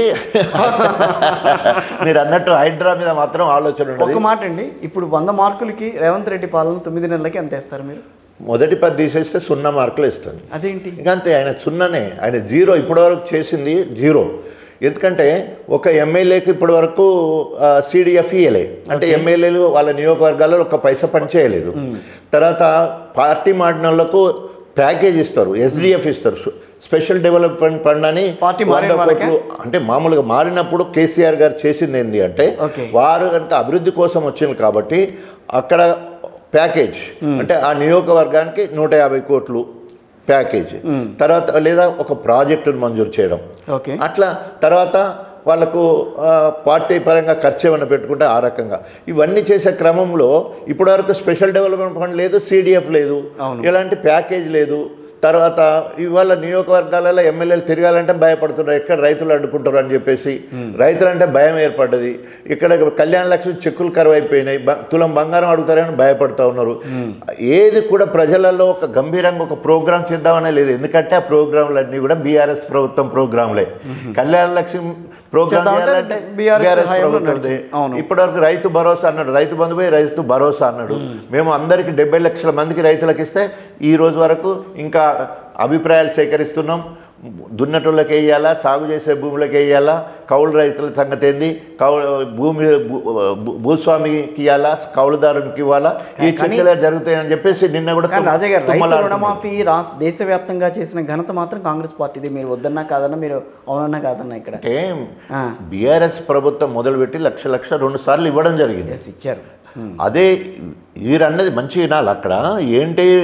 మీరు అన్నట్టు హైడ్రా మీద మాత్రం ఆలోచన ఒక ఉండదు మాట అండి ఇప్పుడు వంద మార్కులకి రేవంత్ రెడ్డి పాలన తొమ్మిది నెలలకి ఎంత వేస్తారు మీరు మొదటి పది తీసేస్తే సున్నా మార్కులు ఇస్తుంది అదేంటి ఇంకా అంతే ఆయన సున్నానే ఆయన జీరో ఇప్పటివరకు చేసింది జీరో ఎందుకంటే ఒక ఎమ్మెల్యేకి ఇప్పటి వరకు సిడిఎఫ్ ఇయ్యలే అంటే ఎమ్మెల్యేలు వాళ్ళ నియోజకవర్గాల్లో ఒక పైసా పని చేయలేదు తర్వాత పార్టీ మాడిన వాళ్ళకు ప్యాకేజ్ ఇస్తారు ఎస్డిఎఫ్ ఇస్తారు స్పెషల్ డెవలప్మెంట్ ఫండ్ అని పార్టీ మారిన వంద వాళ్ళకే? కోట్లు అంటే మామూలుగా మారినప్పుడు కేసీఆర్ గారు చేసింది ఏంటి అంటే Okay. వారు కనుక అభివృద్ధి కోసం వచ్చింది కాబట్టి అక్కడ ప్యాకేజ్ అంటే ఆ నియోజకవర్గానికి నూట యాభై కోట్లు ప్యాకేజ్ తర్వాత లేదా ఒక ప్రాజెక్టును మంజూరు చేయడం ఓకే అట్లా తర్వాత వాళ్ళకు ఆ, పార్టీ పరంగా ఖర్చు ఏమైనా పెట్టుకుంటే ఆ రకంగా ఇవన్నీ చేసే క్రమంలో ఇప్పటివరకు స్పెషల్ డెవలప్మెంట్ ఫండ్ లేదు సిడిఎఫ్ లేదు అవును. ఎలాంటి ప్యాకేజ్ లేదు తర్వాత ఇవాళ నియోజకవర్గాలలో ఎమ్మెల్యేలు తిరగాలంటే భయపడుతున్నారు ఎక్కడ రైతులు అడ్డుకుంటారు అని చెప్పేసి రైతులంటే భయం ఏర్పడ్డది ఇక్కడ కళ్యాణ లక్ష్మి చెక్కులు కరువు అయిపోయినాయి బ- తులం బంగారం అడుగుతారని భయపడుతూ ఉన్నారు ఏది కూడా ప్రజలలో ఒక గంభీరంగా ఒక ప్రోగ్రామ్ చేద్దామనే లేదు ఎందుకంటే ఆ ప్రోగ్రాంలన్నీ కూడా బీఆర్ఎస్ ప్రభుత్వం ప్రోగ్రాంలే కళ్యాణ లక్ష్మి ప్రోగ్రామ్ చేద్దామంటే చేయాలంటే BRS బీఆర్ఎస్ హయాంలో ప్రభుత్వందే నడిచింది. అవును. ఇప్పటివరకు రైతు భరోసా అన్నాడు రైతు బంధు పోయి రైతు భరోసా అన్నాడు మేము అందరికి డెబ్బై లక్షల మందికి రైతులకు ఇస్తే ఈ రోజు వరకు ఇంకా అభిప్రాయాలు సేకరిస్తున్నాం దున్నటోళ్ళకి వేయాలా సాగు చేసే భూములకు వేయాలా కౌలు రైతుల సంగతి ఏంది కౌలు భూమి భూ- భూ- భూస్వామికి ఇవ్వాలా కౌలుదారునికి ఇవ్వాలా ఈ కానీ- చర్చలు జరుగుతాయని చెప్పేసి నిన్న కూడా కానీ రాజయ్య గారు రైతు తుమ్మలాడుతున్నారు. రుణమాఫీ రాష్ట్ర దేశవ్యాప్తంగా చేసిన ఘనత మాత్రం కాంగ్రెస్ పార్టీది మీరు వద్దన్నా కాదన్నా మీరు అవునన్నా కాదన్నా ఇక్కడ అంటే ఆ. బీఆర్ఎస్ ప్రభుత్వం మొదలుపెట్టి లక్ష లక్ష రెండు సార్లు ఇవ్వడం జరిగింది ఎస్ ఇచ్చారు ఉమ్. అదే వీరన్నది మంచి వినాలి అక్కడ ఏంటి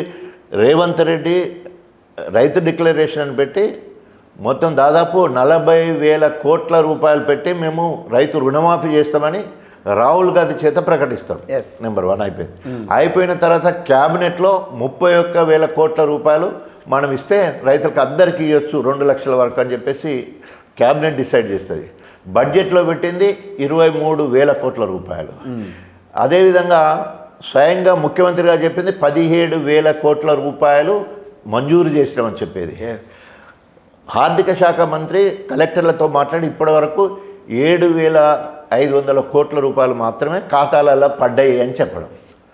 రేవంత్ రెడ్డి రైతు డిక్లరేషన్ అని పెట్టి మొత్తం దాదాపు నలభై వేల కోట్ల రూపాయలు పెట్టి మేము రైతు రుణమాఫీ చేస్తామని రాహుల్ గాంధీ చేత ప్రకటిస్తాం Yes. నెంబర్ వన్ అయిపోయింది అయిపోయిన తర్వాత క్యాబినెట్లో ముప్పై ఒక్క వేల కోట్ల రూపాయలు మనం ఇస్తే రైతులకు అందరికీ ఇవ్వచ్చు రెండు లక్షల వరకు అని చెప్పేసి క్యాబినెట్ డిసైడ్ చేస్తుంది బడ్జెట్లో పెట్టింది ఇరవై మూడు వేల కోట్ల రూపాయలు అదేవిధంగా స్వయంగా ముఖ్యమంత్రిగా చెప్పింది పదిహేడు వేల కోట్ల రూపాయలు మంజూరు చేసినామని చెప్పేది ఎస్ ఆర్థిక శాఖ మంత్రి కలెక్టర్లతో మాట్లాడి ఇప్పటి వరకు ఏడు వేల ఐదు వందల కోట్ల రూపాయలు మాత్రమే ఖాతాలలో పడ్డాయి అని చెప్పడం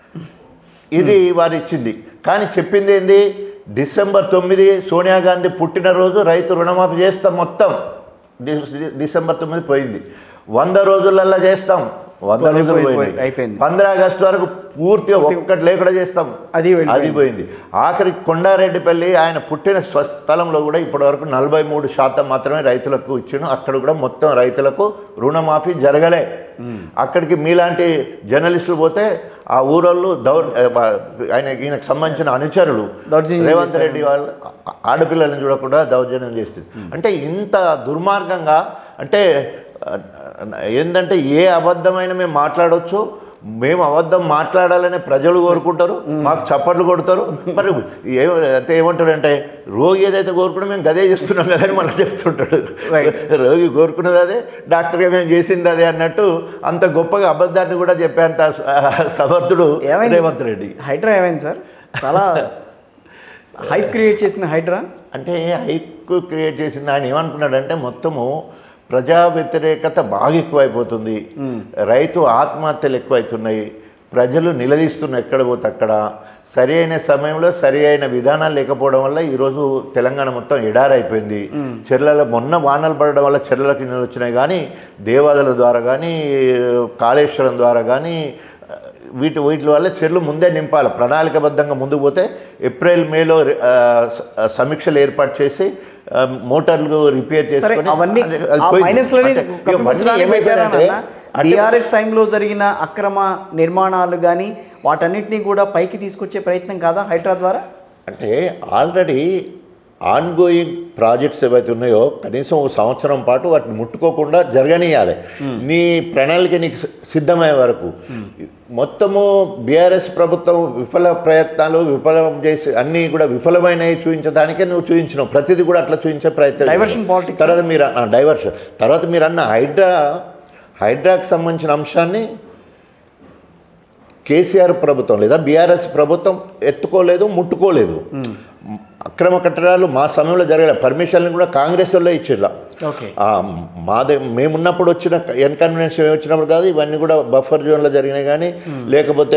ఇది వారు ఇచ్చింది కానీ చెప్పింది ఏంది డిసెంబర్ తొమ్మిది సోనియా గాంధీ పుట్టినరోజు రైతు రుణమాఫీ చేస్తాం మొత్తం డి- డిసెంబర్ తొమ్మిది పోయింది వంద రోజులల్లో చేస్తాం వంద పోయి- రోజులు పోయి- పోయింది అయిపోయింది. పంద్ర ఆగస్టు వరకు పూర్తిగా ఒక్కటి లేకుండా చేస్తాం అది వెళ్ళిపోయింది. అది పోయింది ఆఖరి కొండారెడ్డిపల్లి ఆయన పుట్టిన స్వస్థలంలో కూడా ఇప్పటి వరకు నలభై మూడు శాతం మాత్రమే రైతులకు ఇచ్చిన అక్కడ కూడా మొత్తం రైతులకు రుణమాఫీ జరగలే అక్కడికి మీలాంటి జర్నలిస్టులు పోతే ఆ ఊరోళ్ళు దౌర్ ఆయన ఈయనకు సంబంధించిన అనుచరులు దౌర్జన్యం రేవంత్ చేశారు. రెడ్డి వాళ్ళు ఆ- ఆడపిల్లల్ని చూడకుండా దౌర్జన్యం చేస్తుంది అంటే ఇంత దుర్మార్గంగా అంటే ఆ, ఏంటంటే ఏ అబద్ధమైన మేము మాట్లాడవచ్చు మేము అబద్ధం మాట్లాడాలని ప్రజలు కోరుకుంటారు మాకు చప్పట్లు కొడతారు మరి ఏ అంటే ఏమంటారు అంటే రోగి ఏదైతే కోరుకుంటే మేము గదే చేస్తున్నాం కదా అని మళ్ళీ చెప్తుంటాడు Right. రోగి కోరుకున్నది అదే డాక్టర్గా మేము చేసింది అదే అన్నట్టు అంత గొప్పగా అబద్ధాన్ని కూడా చెప్పేంత స- సమర్థుడు ఏమైంది రేవంత్ రెడ్డి హైడ్రా ఏమైంది సార్ చాలా హైప్ క్రియేట్ చేసిన హైడ్రా అంటే హైక్ క్రియేట్ చేసింది ఆయన ఏమనుకున్నాడంటే మొత్తము ప్రజా వ్యతిరేకత బాగా ఎక్కువైపోతుంది రైతు ఆత్మహత్యలు ఎక్కువైతున్నాయి ప్రజలు నిలదీస్తున్న ఎక్కడ పోతే అక్కడ సరి అయిన సమయంలో సరి అయిన విధానాలు లేకపోవడం వల్ల ఈరోజు తెలంగాణ మొత్తం ఎడారైపోయింది చెర్లలో మొన్న వానలు పడడం వల్ల చెర్లకి నీళ్ళు వచ్చినాయి కానీ దేవాదుల ద్వారా కానీ కాళేశ్వరం ద్వారా కానీ వీటి వీటి వల్ల చెర్లు ముందే నింపాలి ప్రణాళికబద్ధంగా ముందుకు పోతే ఏప్రిల్ మేలో ఆ, స- సమీక్షలు ఏర్పాటు చేసి ఆ, మోటార్లు రిపేర్ సరే చేసుకొని అవన్నీ అది- అది ఆ పోయింది. మైనస్లని అంటే ఇవన్నీ ఏమైపోయాయంటే అంటే బీఆర్ఎస్ టైంలో జరిగిన అక్రమ నిర్మాణాలు కానీ వాటన్నిటిని కూడా పైకి తీసుకొచ్చే ప్రయత్నం కాదా హైడ్రా ద్వారా అంటే ఆల్రెడీ ఆన్ గోయింగ్ ప్రాజెక్ట్స్ ఏవైతే ఉన్నాయో కనీసం ఒక సంవత్సరం పాటు వాటిని ముట్టుకోకుండా జరగనీయాలి నీ ప్రణాళిక నీకు సి- సిద్ధమయ్యే వరకు మొత్తము బీఆర్ఎస్ ప్రభుత్వం విఫల ప్రయత్నాలు విఫలం చేసి అన్నీ కూడా విఫలమైనవి చూపించడానికే నువ్వు చూపించినావు ప్రతిదీ కూడా అట్లా చూపించే ప్రయత్నం Diversion చేశావు. politics. తర్వాత మీరు డైవర్షన్ తర్వాత మీరు అన్న హైడ్రా హైడ్రాకి సంబంధించిన అంశాన్ని కేసీఆర్ ప్రభుత్వం లేదా బీఆర్ఎస్ ప్రభుత్వం ఎత్తుకోలేదు ముట్టుకోలేదు అక్రమ కట్టడాలు మా సమయంలో జరగలేదు పర్మిషన్లు కూడా కాంగ్రెస్ వాళ్ళే ఇచ్చిర్లా ఓకే ఆ, మాదే మేమున్నప్పుడు వచ్చిన ఎన్కన్వీనియన్స్ వచ్చినప్పుడు కాదు ఇవన్నీ కూడా బఫర్ జోన్లో జరిగినాయి కానీ లేకపోతే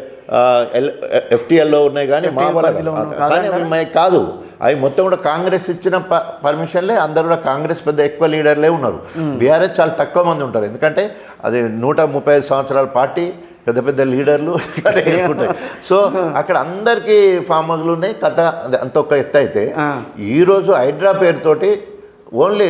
ఎఫ్టీఎల్లో ఉన్నాయి కానీ మా FTL వల్ల పరిధిలో ఉన్న కానీ కాదంటారా? అవి మావి కాదు అవి మొత్తం కూడా కాంగ్రెస్ ఇచ్చిన ప- పర్మిషన్లే అందరు కూడా కాంగ్రెస్ పెద్ద ఎక్కువ లీడర్లే ఉన్నారు బీఆర్ఎస్ చాలా తక్కువ మంది ఉంటారు ఎందుకంటే అది నూట ముప్పై ఐదు సంవత్సరాల పార్టీ పెద్ద పెద్ద లీడర్లు సరే ఉంటాయి సో అక్కడ అందరికీ ఫామ్ హౌస్లు ఉన్నాయి కథ అదే అంత ఒక ఎత్తు అయితే ఆ. ఈరోజు హైడ్రా పేరుతోటి ఓన్లీ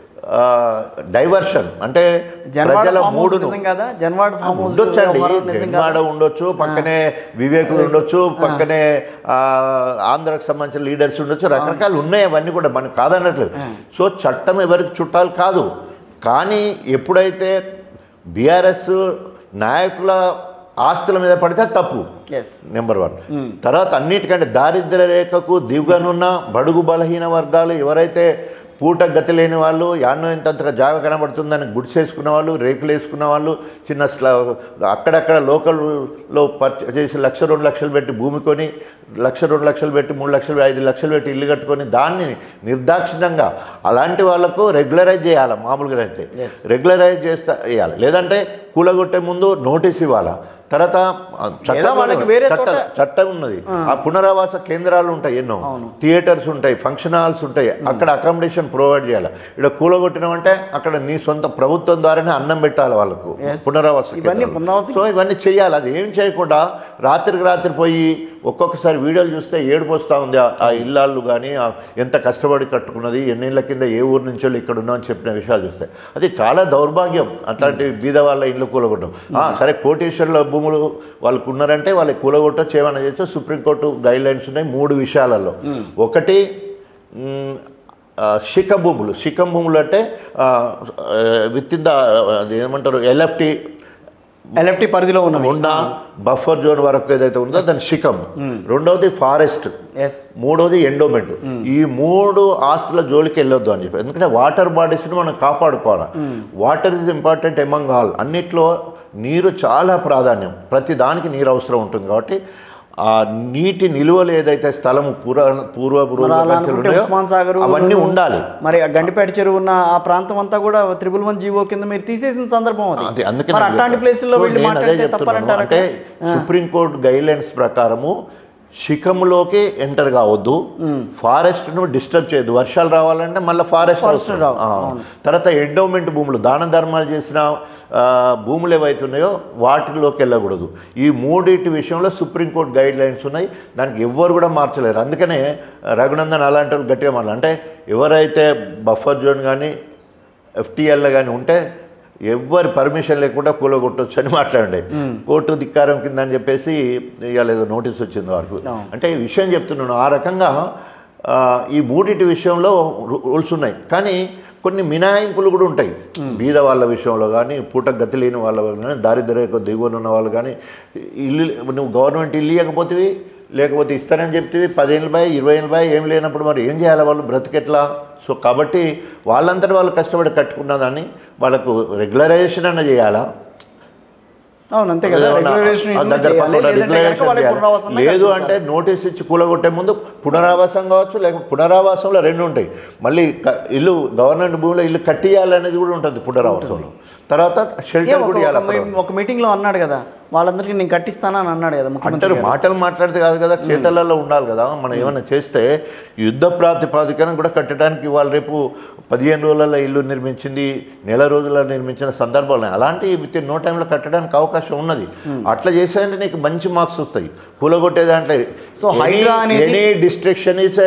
డైవర్షన్ అంటే జన్వాడ ప్రజల ఫామ్ హౌస్ మూడును నిజం కదా జన్వాడ ఫామ్ హౌస్ ఉండొచ్చండి వ్యవహారం నిజం జన్వాడ కదా ఉండొచ్చు పక్కనే వివేకులు ఉండొచ్చు పక్కనే ఆ, ఆంధ్రాకి సంబంధించిన లీడర్స్ ఉండొచ్చు రకరకాలు ఉన్నాయి అవన్నీ కూడా మనకు కాదన్నట్లేదు సో చట్టం ఎవరికి చుట్టాలు కాదు కానీ ఎప్పుడైతే బీఆర్ఎస్ నాయకుల ఆస్తుల మీద పడితే తప్పు ఎస్ నెంబర్ వన్ తర్వాత అన్నిటికంటే దారిద్ర్య రేఖకు దిగువనున్న బడుగు బలహీన వర్గాలు ఎవరైతే పూట గతి లేని వాళ్ళు యాన్నో ఇంతంతగా జాగ కనబడుతుందని గుడిసేసుకున్న వాళ్ళు రేకులు వేసుకున్న వాళ్ళు చిన్న స్లా అక్కడక్కడ లోకల్లో పర్చేస్ చేసి లక్ష రెండు లక్షలు పెట్టి భూమి కొని లక్ష రెండు లక్షలు పెట్టి మూడు లక్షలు ఐదు లక్షలు పెట్టి ఇల్లు కట్టుకొని దాన్ని నిర్దాక్షిణ్యంగా అలాంటి వాళ్ళకు రెగ్యులరైజ్ చేయాలి మామూలుగా అయితే Yes. రెగ్యులరైజ్ చేస్తా వేయాలి లేదంటే కూలగొట్టే ముందు నోటీస్ ఇవ్వాలా తర్వాత ఆ, చట్టంలో వాళ్ళకి వేరే చట్ట- చోట- చట్టం ఉన్నది ఆ పునరావాస కేంద్రాలు ఉంటాయి ఎన్నో అవును. థియేటర్స్ ఉంటాయి ఫంక్షన్ హాల్స్ ఉంటాయి అక్కడ అకామిడేషన్ ప్రొవైడ్ చేయాలి ఇక్కడ కూలగొట్టినామంటే అక్కడ నీ సొంత ప్రభుత్వం ద్వారానే అన్నం పెట్టాలి వాళ్ళకు Yes. పునరావాస ఇవన్నీ కేంద్రాలు. పునరావాస- సో ఇవన్నీ చేయాలి అది ఏం చేయకుండా రాత్రికి రాత్రి పోయి ఒక్కొక్కసారి వీడియోలు చూస్తే ఏడుపు వస్తూ ఉంది ఆ- ఆ ఇల్లాళ్ళు కానీ ఎంత కష్టపడి కట్టుకున్నది ఎన్నేళ్ల కింద ఏ ఊరు నుంచో ఇక్కడ ఉన్నామని చెప్పిన విషయాలు చూస్తే అది చాలా దౌర్భాగ్యం అట్లాంటి బీద వాళ్ళ ఇల్లు కూలగొట్టడం ఆ, సరే కోటేశ్వర్ల భూములు భూములు వాళ్ళకు ఉన్నారంటే వాళ్ళకి కూలగొట్టచ్చు ఏమైనా చేయొచ్చు సుప్రీంకోర్టు గైడ్ లైన్స్ ఉన్నాయి మూడు విషయాలలో ఒకటి మ్, ఆ, శిఖ భూములు శిఖం భూములు అంటే విత్ ఇన్ ద అది ఏమంటారు ఎల్ఎఫ్టి ఎల్ఎఫ్టీ పరిధిలో ఉన్నవి ఉన్న బఫర్ జోన్ వరకు ఏదైతే ఉందో దాని శిఖం రెండవది ఫారెస్ట్ ఎస్ మూడోది ఎండోమెంట్ ఈ మూడు ఆస్తుల జోలికి వెళ్ళొద్దు అని చెప్పి ఎందుకంటే వాటర్ బాడీస్ని మనం కాపాడుకోవాలి water is important among all అన్నిట్లో నీరు చాలా ప్రాధాన్యం ప్రతి దానికి నీరు అవసరం ఉంటుంది కాబట్టి ఆ నీటి నిలువలు ఏదైతే స్థలం పూర్వ పూర్వ పూర్వ మరి అలా పరిస్థితులు అనుకుంటే ఉన్నాయో, ఉస్మాన్ సాగర్ అవన్నీ ఉండాలి మరి ఆ గండిపేట చెరువు ఉన్న ఆ ప్రాంతం అంతా కూడా త్రిబుల్ వన్ జీవో కింద మీరు తీసేసిన సందర్భం అది అది అందుకే మరి నేను అట్లాంటి చెప్తాను. ప్లేసుల్లో సో వెళ్ళి నేను అదే మాట్లాడితే చెప్తున్నాను. తప్పరంటారు అంటే సుప్రీంకోర్టు గైడ్ లైన్స్ ప్రకారము శిఖంలోకి ఎంటర్ కావద్దు ఫారెస్ట్ ను డిస్టర్బ్ చేయొద్దు వర్షాలు రావాలంటే మళ్ళీ ఫారెస్ట్ Forest రావు. తర్వాత ఎండోమెంట్ భూములు దాన ధర్మాలు చేసిన ఆ, భూములు ఏవైతే ఉన్నాయో వాటిలోకి వెళ్ళకూడదు ఈ మూడింటి విషయంలో సుప్రీంకోర్టు గైడ్ లైన్స్ ఉన్నాయి దానికి ఎవ్వరు కూడా మార్చలేరు అందుకనే రఘునందన్ అలాంటి వాళ్ళు గట్టిగా మాట్లాడారు అంటే ఎవరైతే బఫర్ జోన్ కానీ ఎఫ్టీఎల్ కానీ ఉంటే ఎవ్వరి పర్మిషన్ లేకుండా కూలగొట్టొచ్చు అని మాట్లాడండి కోర్టు ధిక్కారం కింద అని చెప్పేసి ఇవాళ ఏదో నోటీస్ వచ్చింది వారికి అంటే ఈ విషయం చెప్తున్నాను ఆ రకంగా ఆ, ఈ మూడింటి విషయంలో రూల్స్ ఉన్నాయి కానీ కొన్ని మినహాయింపులు కూడా ఉంటాయి బీద వాళ్ళ విషయంలో కానీ పూట గతి లేని వాళ్ళ కానీ దారిద్ర్య దిగువన ఉన్న వాళ్ళు కానీ ఇల్లు నువ్వు గవర్నమెంట్ ఇల్లు ఇవ్వకపోతే లేకపోతే ఇస్తానని చెప్తే పదేళ్ళ బాయ్ ఇరవై ఏళ్ళ బాయ్ ఏం లేనప్పుడు మరి ఏం చేయాలి వాళ్ళు బ్రతికెట్లా సో కాబట్టి వాళ్ళంతటి వాళ్ళు కష్టపడి కట్టుకున్న దాన్ని వాళ్ళకు రెగ్యులరైజేషన్ అన్న చేయాలా అవును అంతే కదా ఏమన్నా రెగ్యులరేషన్ ఆ ఇంట్లో దగ్గర చేయాలి. పక్కన లేదంటే కనుక రెగ్యులరేషన్ వాళ్ళకి చేయాలి. పునరావాసంలో లేదు కల్పించాలి. అంటే నోటీస్ ఇచ్చి కూలగొట్టే ముందు పునరావాసం కావచ్చు లేకపోతే పునరావాసంలో రెండు ఉంటాయి మళ్ళీ క- ఇల్లు గవర్నమెంట్ భూమిలో ఇల్లు కట్టియాలనేది కూడా ఉంటుంది పునరావాసంలో తర్వాత ఏ షెల్టర్ ఒక- కూడా ఒక ఇవ్వాలి మీ- ఒక మీటింగ్ లో అన్నాడు కదా వాళ్ళందరికీ నేను కట్టిస్తానని అన్నాడు కదా ముఖ్యమంత్రి అంటారు గారు. మాటలు మాట్లాడితే కాదు కదా చేతలలో ఉండాలి కదా మనం ఏమైనా చేస్తే యుద్ధ ప్రాతిపాదికన కూడా కట్టడానికి ఇవాళ రేపు పదిహేను రోజులలో ఇల్లు నిర్మించింది నెల రోజుల్లో నిర్మించిన సందర్భాలు ఉన్నాయి. అలాంటి విత్ ఇన్ నో టైంలో కట్టడానికి అవకాశం ఉన్నది అట్లా చేసేదంటే నీకు మంచి మార్క్స్ వస్తాయి కూలగొట్టే దాంట్లో So, Hydra అనేది- ఎనీ డిస్ట్రక్షన్ ఈజ్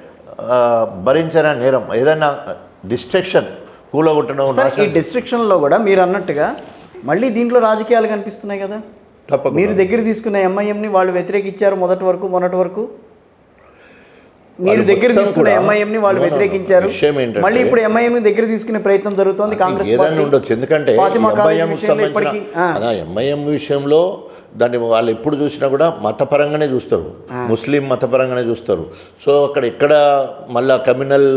భరించిన నేరం ఏదైనా డిస్ట్రక్షన్ కూలగొట్టడం సార్ ఈ నాశనం- డిస్ట్రిక్షన్ లో కూడా మీరు అన్నట్టుగా మళ్ళీ దీంట్లో రాజకీయాలు కనిపిస్తున్నాయి కదా తప్పకుండా. మీరు దగ్గర తీసుకున్న ఎంఐఎంని వాళ్ళు వ్యతిరేకించారు మొదటి వరకు మొన్నటి వరకు మీరు వాళ్ళు దగ్గర మొత్తం తీసుకున్న కూడా- ఎంఐఎం ని వాళ్ళు No, no, no. వ్యతిరేకించారు విషయం ఏంటంటే- మళ్ళీ ఇప్పుడు ఎంఐఎం దగ్గర తీసుకునే ప్రయత్నం జరుగుతోంది కాంగ్రెస్ ఏదైనా పార్టీ ఉండొచ్చు ఎందుకంటే ఫాతిమా కాలేజీ ఎంఐఎం విషయంలో ఇప్పటికీ ఆ, అదా ఎంఐఎం విషయంలో దాన్ని వాళ్ళు ఎప్పుడు చూసినా కూడా మతపరంగానే చూస్తారు ముస్లిం మతపరంగానే చూస్తారు సో అక్కడ ఎక్కడ మళ్ళా కమ్యూనల్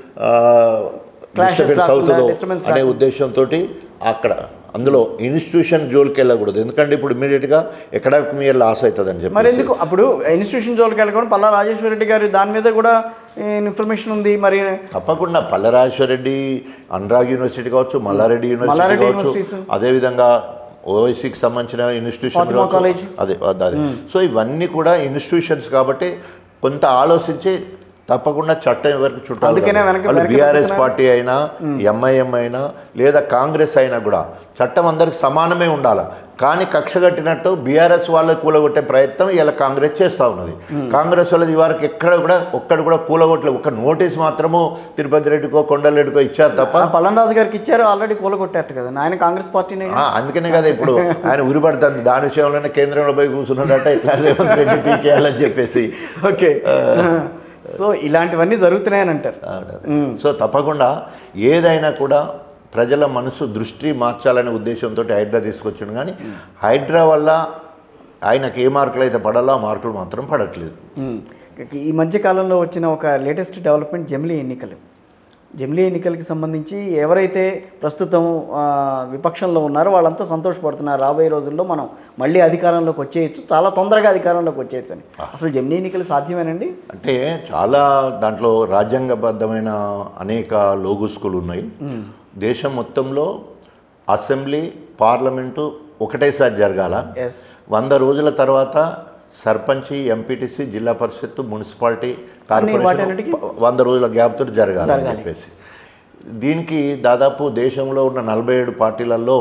Clashes రాకుండా, disturbance అనే రాకుండా. ఉద్దేశంతో అక్కడ అందులో ఇన్స్టిట్యూషన్ జోలికి వెళ్ళకూడదు ఎందుకంటే ఇప్పుడు ఇమీడియట్గా ఎకడామిక్ ఇయర్ లాస్ అవుతుందని చెప్పి మరి ఎందుకు అప్పుడు ఇన్స్టిట్యూషన్ జోలికి వెళ్ళకుండా పల్లా రాజేశ్వర రెడ్డి గారు దాని మీద కూడా ఇన్ఫర్మేషన్ ఉంది మరి తప్పకుండా పల్లరాజేశ్వరరెడ్డి అనురాగ్ యూనివర్సిటీ కావచ్చు మల్లారెడ్డి యూనివర్సిటీ మల్లారెడ్డి కావచ్చు యూనివర్సిటీస్. అదేవిధంగా ఓవైసీకి సంబంధించిన ఇన్స్టిట్యూషన్ ఫాతిమా కావచ్చు. కాలేజ్. అదే అదే అదే సో ఇవన్నీ కూడా ఇన్స్టిట్యూషన్స్ కాబట్టి కొంత ఆలోచించి తప్పకుండా చట్టం ఎవరికి చుట్టాలి అందుకనే వెనక- వెనక బీఆర్ఎస్ తప్పుతున్నారు. పార్టీ అయినా ఎంఐఎం అయినా లేదా కాంగ్రెస్ అయినా కూడా చట్టం అందరికి సమానమే ఉండాలి కానీ కక్ష కట్టినట్టు బీఆర్ఎస్ వాళ్ళకి కూలగొట్టే ప్రయత్నం ఇలా కాంగ్రెస్ చేస్తూ ఉన్నది కాంగ్రెస్ వాళ్ళది వరకు ఎక్కడ కూడా ఒక్కడ కూడా కూలగొట్టలేదు ఒక నోటీస్ మాత్రము తిరుపతి రెడ్డికో కొండలరెడ్డికో ఇచ్చారు తప్ప ఆ పల్లం రాజు గారికి ఇచ్చారు ఆల్రెడీ కూలగొట్టారు కదా ఆయన కాంగ్రెస్ పార్టీనే ఆ, అందుకనే కదా ఇప్పుడు ఆయన ఉరిపడుతుంది దాని విషయంలోనే కేంద్రంలో పోయి కూర్చున్నాడట ఇట్లా రేవంత్ రెడ్డి పీకేయాలని చెప్పేసి ఓకే సో ఇలాంటివన్నీ జరుగుతున్నాయని అంటారు సో తప్పకుండా ఏదైనా కూడా ప్రజల మనసు దృష్టి మార్చాలనే ఉద్దేశంతో హైడ్రా తీసుకొచ్చాడు కానీ హైడ్రా వల్ల ఆయనకి ఏ మార్కులు అయితే పడాలో ఆ మార్కులు మాత్రం పడట్లేదు ఉమ్. ఈ మధ్య కాలంలో వచ్చిన ఒక లేటెస్ట్ డెవలప్మెంట్ జమిలీ ఎన్నికలు జమిలీ ఎన్నికలకి సంబంధించి ఎవరైతే ప్రస్తుతం ఆ, విపక్షంలో ఉన్నారో వాళ్ళంతా సంతోషపడుతున్నారు రాబోయే రోజుల్లో మనం మళ్ళీ అధికారంలోకి వచ్చేయచ్చు చాలా తొందరగా అధికారంలోకి వచ్చేయచ్చు అని అసలు జమిలీ ఎన్నికలు సాధ్యమేనండి అంటే చాలా దాంట్లో రాజ్యాంగబద్ధమైన అనేక లోగుస్కులు ఉన్నాయి దేశం మొత్తంలో అసెంబ్లీ పార్లమెంటు ఒకటేసారి జరగాల ఎస్ వంద రోజుల తర్వాత సర్పంచి ఎంపీటీసీ జిల్లా పరిషత్ మున్సిపాలిటీ వాటన్నిటికీ? కార్పొరేషన్ వంద రోజుల గ్యాప్ తోటి జరగాలి అని జరగాలి. చెప్పేసి దీనికి దాదాపు దేశంలో ఉన్న నలభై ఏడు పార్టీలలో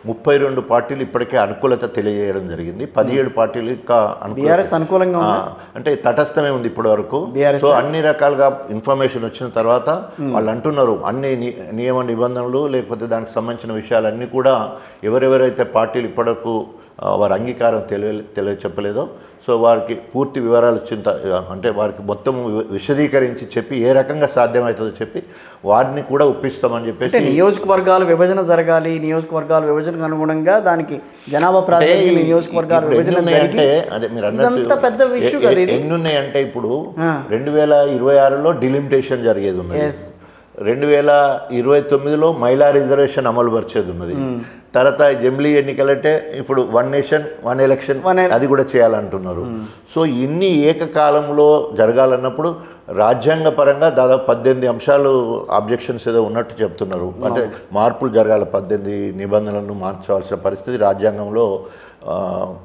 ముప్పై రెండు పార్టీలు ఇప్పటికే అనుకూలత తెలియజేయడం జరిగింది పదిహేడు పార్టీలు ఇంకా అనుకూలత బీఆర్ఎస్ అనుకూలంగా ఆ, ఉందా అంటే తటస్థమే ఉంది ఇప్పటి వరకు BRS సో అన్ని రకాలుగా ఇన్ఫర్మేషన్ వచ్చిన తర్వాత వాళ్ళు అంటున్నారు అన్ని ని- నియమ నిబంధనలు లేకపోతే దానికి సంబంధించిన విషయాలన్నీ కూడా ఎవరెవరైతే పార్టీలు ఇప్పటివరకు ఆ, వారి అంగీకారం తెలియ తెలియ చెప్పలేదో సో వారికి పూర్తి వివరాలు ఇచ్చిన త- అంటే వారికి మొత్తం వి- విశదీకరించి చెప్పి ఏ రకంగా సాధ్యమవుతుందో చెప్పి వారిని కూడా ఒప్పిస్తామని అంటే చెప్పేసి నియోజకవర్గాల విభజన జరగాలి నియోజకవర్గాల విభజనకు అనుగుణంగా దానికి జనాభా ప్రాతినిధ్యం అంటే నియోజకవర్గాల ఇప్పుడు విభజన ఎన్ని జరిగి ఉన్నాయంటే, అదే మీరు అన్నట్టు ఇదంతా పెద్ద ఇష్యూ ఎ- కదా ఎ- ఇది ఎన్ని ఉన్నాయంటే ఇప్పుడు ఆ. రెండు వేల ఇరవై ఆరులో డిలిమిటేషన్ జరిగేది ఉన్నది ఎస్ రెండు వేల ఇరవై తొమ్మిదిలో మహిళా రిజర్వేషన్ అమలు పరిచేది ఉన్నది తర్వాత జమిలీ ఎన్నికలంటే ఇప్పుడు one nation one election One el- అది కూడా చేయాలంటున్నారు సో ఇన్ని ఏకకాలంలో జరగాలన్నప్పుడు రాజ్యాంగ పరంగా దాదాపు పద్దెనిమిది అంశాలు ఆబ్జెక్షన్స్ ఏదో ఉన్నట్టు చెప్తున్నారు అంటే మార్పులు జరగాలి పద్దెనిమిది నిబంధనలను మార్చవలసిన పరిస్థితి రాజ్యాంగంలో ఆ,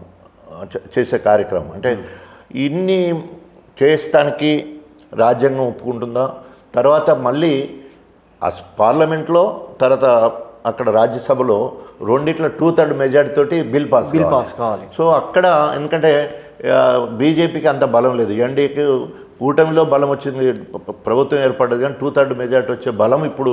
చే- చేసే కార్యక్రమం అంటే ఇన్ని చేస్తానికి రాజ్యాంగం ఒప్పుకుంటుందా తర్వాత మళ్ళీ అస్ పార్లమెంట్లో తర్వాత అక్కడ రాజ్యసభలో రెండిట్లో టూ థర్డ్ మెజార్టీ తోటి బిల్ పాస్ బిల్ కావాలి. పాస్ కావాలి సో అక్కడ ఎందుకంటే బీజేపీకి అంత బలం లేదు ఎన్డీఏకి కూటమిలో బలం వచ్చింది ప- ప్రభుత్వం ఏర్పడ్డది కానీ టూ థర్డ్ మెజార్టీ వచ్చే బలం ఇప్పుడు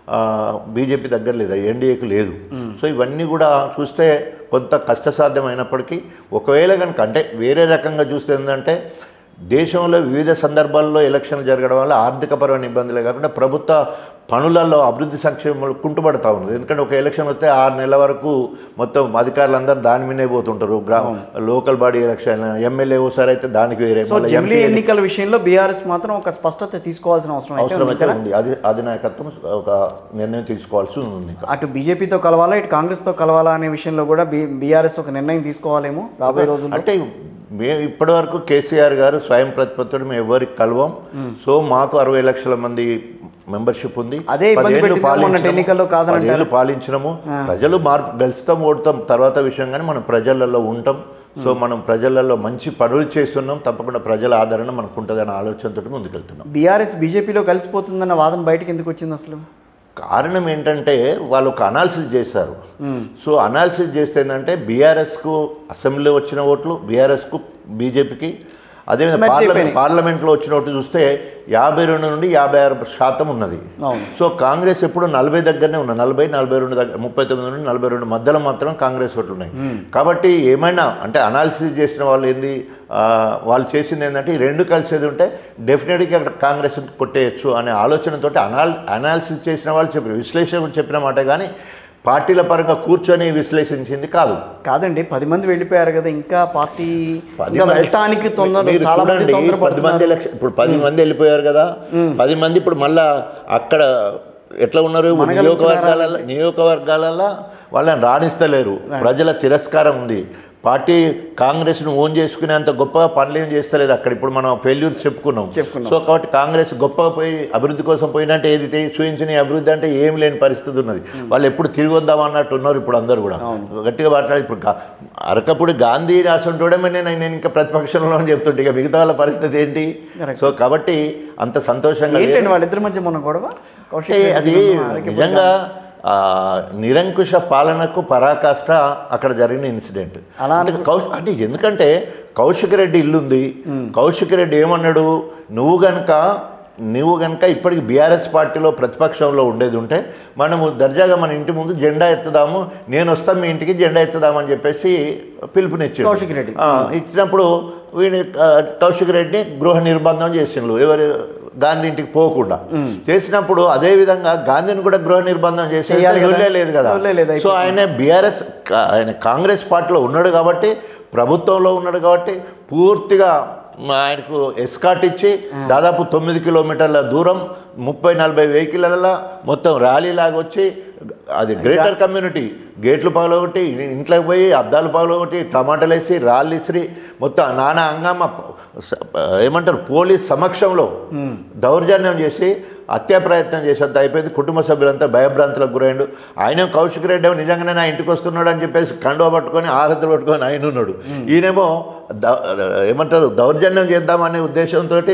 బీజేపీ దగ్గర లేదు ఎన్డీఏకి లేదు సో ఇవన్నీ కూడా చూస్తే కొంత కష్టసాధ్యమైనప్పటికీ ఒకవేళ కనుక అంటే వేరే రకంగా చూస్తే ఏంటంటే దేశంలో వివిధ సందర్భాల్లో ఎలక్షన్లు జరగడం వల్ల ఆర్థికపరమైన ఇబ్బందులే కాకుండా ప్రభుత్వ పనులలో అభివృద్ధి సంక్షేమాలు కుంటుపడతా ఉన్నది ఎందుకంటే ఒక ఎలక్షన్ వస్తే ఆరు నెలల వరకు మొత్తం అధికారులందరూ దాని మీదే పోతుంటారు గ్రామ లోకల్ బాడీ ఎలక్షన్ ఎమ్మెల్యే ఓసారి అయితే దానికి వేరే సో మళ్ళీ జమిలీ MP ఎన్నికల విషయంలో బీఆర్ఎస్ మాత్రం ఒక స్పష్టత తీసుకోవాల్సిన అవసరం అయితే అవసరం ఉంది అయితే కదా? ఉంది అది అధినాయకత్వం ఒక నిర్ణయం తీసుకోవాల్సి ఉంది ఇంకా. అటు బీజేపీతో కలవాలా ఇటు కాంగ్రెస్తో కలవాలా అనే విషయంలో కూడా బీ బీఆర్ఎస్ ఒక నిర్ణయం తీసుకోవాలేమో రాబోయే రోజుల్లో అంటే మేము ఇప్పటి వరకు కేసీఆర్ గారు స్వయం ప్రతిపత్తుడు మేము ఎవరికి కలవం సో మాకు అరవై లక్షల మంది మెంబర్షిప్ ఉంది అదే ఇబ్బంది పదేళ్ళు పెట్టింది మొన్నటి పాలించినాము. ఎన్నికల్లో కాదనంటారు. పదేళ్ళు పాలించినాము ప్రజలు మార్పు గెలుస్తాం ఓడతాం తర్వాత విషయం కానీ మనం ప్రజలలో ఉంటాం సో మనం ప్రజలలో మంచి పనులు చేస్తున్నాం తప్పకుండా ప్రజల ఆదరణ మనకు ఉంటుంది అనే ఆలోచనతో ముందుకెళ్తున్నాం బీఆర్ఎస్ బీజేపీలో కలిసిపోతుందన్న వాదన బయటకు ఎందుకు వచ్చింది అసలు కారణం ఏంటంటే వాళ్ళు ఒక అనాలిసిస్ చేశారు సో అనాలిసిస్ చేస్తే ఏంటంటే బీఆర్ఎస్కు అసెంబ్లీలో వచ్చిన ఓట్లు బీఆర్ఎస్కు బీజేపీకి అదేవిధంగా Match పార్లమెంట్ అయిపోయినాయి. పార్లమెంట్లో వచ్చిన ఓట్లు చూస్తే యాభై రెండు నుండి యాభై ఆరు శాతం ఉన్నది అవును సో కాంగ్రెస్ ఎప్పుడు నలభై దగ్గరనే ఉన్నది నలభై నలభై రెండు దగ్గర ముప్పై తొమ్మిది నుండి నలభై రెండు మధ్యలో మాత్రం కాంగ్రెస్ ఓట్లు ఉన్నాయి కాబట్టి ఏమైనా అంటే అనాలిసిస్ చేసిన వాళ్ళు ఏంది ఆ, వాళ్ళు చేసింది ఏంటంటే ఈ రెండు కలిసేది ఉంటే డెఫినెట్గా కాంగ్రెస్ కొట్టేయచ్చు అనే ఆలోచనతోటి అనాల్ అనాలిసిస్ చేసిన వాళ్ళు చెప్పిన విశ్లేషకులు చెప్పిన మాట కానీ పార్టీల పరంగా కూర్చొని విశ్లేషించింది కాదు కాదండి పది మంది వెళ్ళిపోయారు కదా ఇంకా పార్టీ పది ఇంకా మంది- వెళ్ళటానికి తొందర మీరు చాలా మంది చూడండి, తొందర పది మంది ఎలక్షన్ ఇప్పుడు పది మంది వెళ్ళిపోయారు కదా పది మంది ఇప్పుడు మళ్ళా అక్కడ ఎట్లా ఉన్నారు నియోజకవర్గాలలో నియోజకవర్గాలలో వాళ్ళని రాణిస్తలేరు ప్రజల తిరస్కారం ఉంది పార్టీ కాంగ్రెస్ను ఓన్ చేసుకునేంత గొప్పగా పనులు ఏం చేస్తలేదు అక్కడ ఇప్పుడు మనం ఫెయిల్యూర్స్ చెప్పుకున్నాం చెప్పుకున్నాం. సో కాబట్టి కాంగ్రెస్ గొప్పగా పోయి అభివృద్ధి కోసం పోయినట్టే ఏది తే- చూయించిన అభివృద్ధి అంటే ఏం లేని పరిస్థితి ఉన్నది వాళ్ళు ఎప్పుడు తిరిగి వద్దాం అన్నట్టు ఉన్నారు ఇప్పుడు అందరు కూడా గట్టిగా మాట్లాడి ఇప్పుడు గా- అరకప్పుడు గాంధీ రాసుంటోడే నేను నేను ఇంకా ప్రతిపక్షంలో అని చెప్తుంటే ఇక మిగతా వాళ్ళ పరిస్థితి ఏంటి Correct. సో కాబట్టి అంత సంతోషంగా లేదు. ఏంటండి వాళ్ళిద్దరి మధ్య మొన్న గొడవ కౌశిక్ అంటే రెడ్డి అది ఉన్న ఆరోగ్య నిజంగా ఆ, నిరంకుశ పాలనకు పరాకాష్ట అక్కడ జరిగిన ఇన్సిడెంట్ అలా అంటే కౌశ అంటే ఎందుకంటే కౌశిక్ రెడ్డి ఇల్లుంది కౌశిక్ రెడ్డి ఏమన్నాడు నువ్వు గనక నువ్వు కనుక ఇప్పటికి బీఆర్ఎస్ పార్టీలో ప్రతిపక్షంలో ఉండేది ఉంటే మనము దర్జాగా మన ఇంటి ముందు జెండా ఎత్తుదాము నేను వస్తాను మీ ఇంటికి జెండా ఎత్తుదామని చెప్పేసి పిలుపునిచ్చాడు కౌశిక్ రెడ్డి. ఆ, ఇచ్చినప్పుడు వీడి ఆ, కౌశిక్ రెడ్డిని గృహ నిర్బంధం చేసిండ్రు ఎవరు గాంధీ ఇంటికి పోకుండా చేసినప్పుడు అదే విధంగా గాంధీని కూడా గృహ నిర్బంధం చేసి చెయ్యాలి కదా. లేదు కదా లొల్లే లేదు, సో ఆయన బీఆర్ఎస్ ఆయన కాంగ్రెస్ పార్టీలో ఉన్నాడు కాబట్టి ప్రభుత్వంలో ఉన్నాడు కాబట్టి పూర్తిగా మా ఆయనకు ఎస్కాట్ ఇచ్చి దాదాపు తొమ్మిది కిలోమీటర్ల దూరం ముప్పై నలభై వెహికల్ల మొత్తం ర్యాలీ లాగా వచ్చి అది గ్రేటర్ కమ్యూనిటీ గేట్లు పగలగొట్టి ఇంట్లోకి పోయి అద్దాలు పగలగొట్టి టమాటాలు వేసి రాళ్ళు ఇసిరి మొత్తం నానా హంగామా స- ఏమంటారు పోలీస్ సమక్షంలో దౌర్జన్యం చేసి హత్యా ప్రయత్నం చేసేంత అయిపోయింది కుటుంబ సభ్యులంతా భయభ్రాంతులకు గురైండు ఆయన కౌశిక్ రెడ్డి ఏమో నిజంగానే నా ఇంటికి వస్తున్నాడు అని చెప్పేసి కండువ పట్టుకొని ఆరతులు పట్టుకొని ఆయన ఉన్నాడు ఈయనేమో ద- ఏమంటారు దౌర్జన్యం చేద్దామనే ఉద్దేశంతో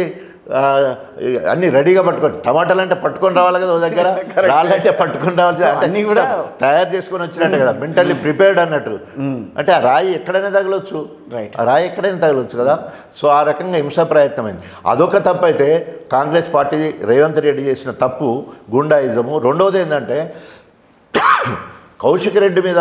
ఆ, అన్ని రెడీగా పట్టుకొని టమాటాలు అంటే పట్టుకొని రావాలి కదా ఓ దగ్గర రాళ్ళంటే పట్టుకొని రావాలి So, అంటే అన్నీ కూడా- తయారు చేసుకొని వచ్చినట్టే కదా మెంటల్లీ ప్రిపేర్డ్ అన్నట్టు అంటే ఆ రాయి ఎక్కడైనా తగలొచ్చు Right. ఆ రాయి ఎక్కడైనా తగలొచ్చు కదా సో ఆ రకంగా హింసా ప్రయత్నమైంది అదొక తప్పు అయితే కాంగ్రెస్ పార్టీ రేవంత్ రెడ్డి చేసిన తప్పు గుండాయిజము రెండవది ఏంటంటే కౌశిక్ రెడ్డి మీద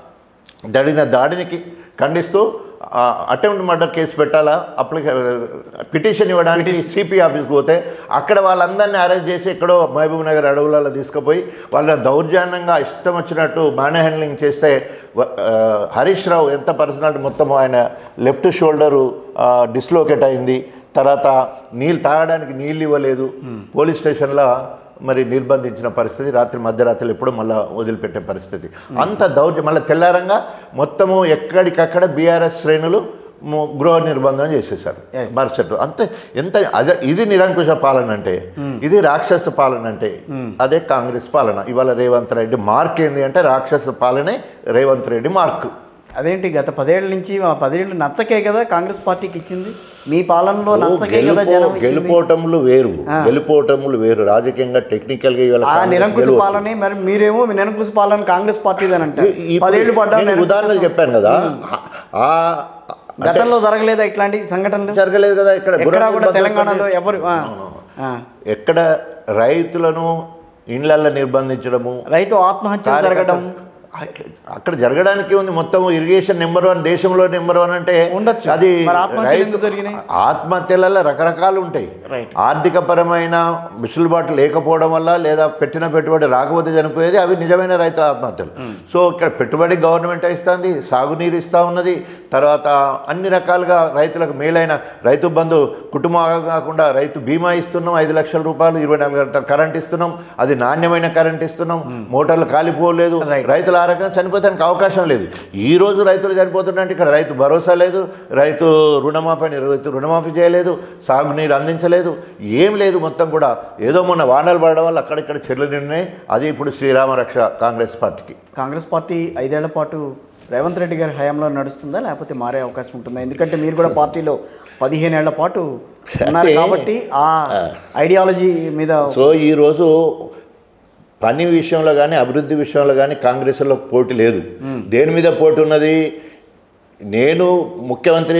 జరిగిన దాడినికి ఖండిస్తూ అటెంప్ట్ మర్డర్ కేసు పెట్టాలా అప్లికే పిటిషన్ ఇవ్వడానికి సిపి ఆఫీస్కి పోతే అక్కడ వాళ్ళందరినీ అరెస్ట్ చేసి ఎక్కడో మహబూబ్ నగర్ అడవులలో తీసుకుపోయి వాళ్ళ దౌర్జన్యంగా ఇష్టం వచ్చినట్టు మ్యాన్ హ్యాండ్లింగ్ చేస్తే వ- ఆ, హరీష్ రావు ఎంత పర్సనాలిటీ మొత్తం ఆయన లెఫ్ట్ షోల్డరు డిస్లోకేట్ అయింది తర్వాత నీళ్ళు తాగడానికి నీళ్ళు ఇవ్వలేదు పోలీస్ స్టేషన్లో మరి నిర్బంధించిన పరిస్థితి రాత్రి మధ్యరాత్రి ఎప్పుడో మళ్ళీ వదిలిపెట్టే పరిస్థితి అంత దౌర్జ మళ్ళీ తెల్లారంగా మొత్తము ఎక్కడికక్కడ బీఆర్ఎస్ శ్రేణులు ము- గృహ నిర్బంధం చేసేసారు Yes. మరుసటి అంతే ఎంత అదే ఇది నిరంకుశ పాలన అంటే ఇది రాక్షస పాలన అంటే అదే కాంగ్రెస్ పాలన ఇవాళ రేవంత్ రెడ్డి మార్క్ ఏంది అంటే రాక్షస పాలనే రేవంత్ రెడ్డి మార్క్ అదేంటి గత పదేళ్ల నుంచి ఆ పదేళ్ళు నచ్చకే కదా కాంగ్రెస్ పార్టీకి ఇచ్చింది మీ పాలనలో నచ్చకే కదా గెలుపో జనం ఇచ్చింది. గెలుపోటములు వేరు గెలుపోటములు వేరు రాజకీయంగా టెక్నికల్ గా ఇవాళ ఆ కాంగ్రెస్ నిరంకుశ గెలవచ్చు. పాలనే మరి మీరేమో మీ నిరంకుశ పాలన కాంగ్రెస్ పార్టీదని అంటారు ఈ- ఇప్పుడు పదేళ్ళు పడ్డా నేను నిరంకుశ- ఉదాహరణలు చెప్పాను కదా ఆ అంటే గతంలో జరగలేదా ఇట్లాంటి సంఘటనలు జరగలేదు కదా ఇక్కడ ఎక్కడా గుర్రం కూడా భద్రత తెలంగాణలో ఎవరు ఆ, ఆ. ఎక్కడ రైతులను ఇండ్లల్లో నిర్బంధించడము రైతు ఆత్మహత్యలు జరగడం అక్కడ జరగడానికి ఉంది మొత్తం ఇరిగేషన్ నెంబర్ వన్ దేశంలో నెంబర్ వన్ అంటే ఉండొచ్చు. అది మరి ఆత్మహత్యలు రైతు- ఎందుకు జరిగినాయి? ఆత్మహత్యలలో రకరకాలు ఉంటాయి Right. ఆర్థిక పరమైన మిసులుబాటు లేకపోవడం వల్ల లేదా పెట్టిన పెట్టుబడి రాకపోతే చనిపోయేది అవి నిజమైన రైతుల ఆత్మహత్యలు సో ఇక్కడ పెట్టుబడి గవర్నమెంట్ ఇస్తుంది సాగునీరు ఇస్తూ ఉన్నది తర్వాత అన్ని రకాలుగా రైతులకు మేలైన రైతు బంధు కుటుంబం కాకుండా రైతు బీమా ఇస్తున్నాం ఐదు లక్షల రూపాయలు ఇరవై నాలుగు గంటల కరెంట్ ఇస్తున్నాం అది నాణ్యమైన కరెంట్ ఇస్తున్నాం మోటార్లు కాలిపోలేదు Right. రైతులు ఆ రకంగా చనిపోతానికి అవకాశం లేదు ఈ రోజు రైతులు చనిపోతుంటే ఇక్కడ రైతు భరోసా లేదు రైతు రుణమాఫీ అని రైతు రుణమాఫీ చేయలేదు సాగునీరు అందించలేదు ఏం లేదు మొత్తం కూడా ఏదో మొన్న వానలు పడడం వల్ల అక్కడిక్కడ చెట్లు నిన్నాయి అది ఇప్పుడు శ్రీరామ రక్ష కాంగ్రెస్ పార్టీకి కాంగ్రెస్ పార్టీ ఐదేళ్ల పాటు రేవంత్ రెడ్డి గారి హయాంలో నడుస్తుందా లేకపోతే మారే అవకాశం ఉంటుందా ఎందుకంటే మీరు కూడా పార్టీలో పదిహేను ఏళ్ల పాటు ఉన్నారు అంటే- కాబట్టి ఆ ఐడియాలజీ మీద సో ఈరోజు పని విషయంలో కానీ అభివృద్ధి విషయంలో కానీ కాంగ్రెస్లో పోటీ లేదు దేని మీద పోటీ ఉన్నది నేను ముఖ్యమంత్రి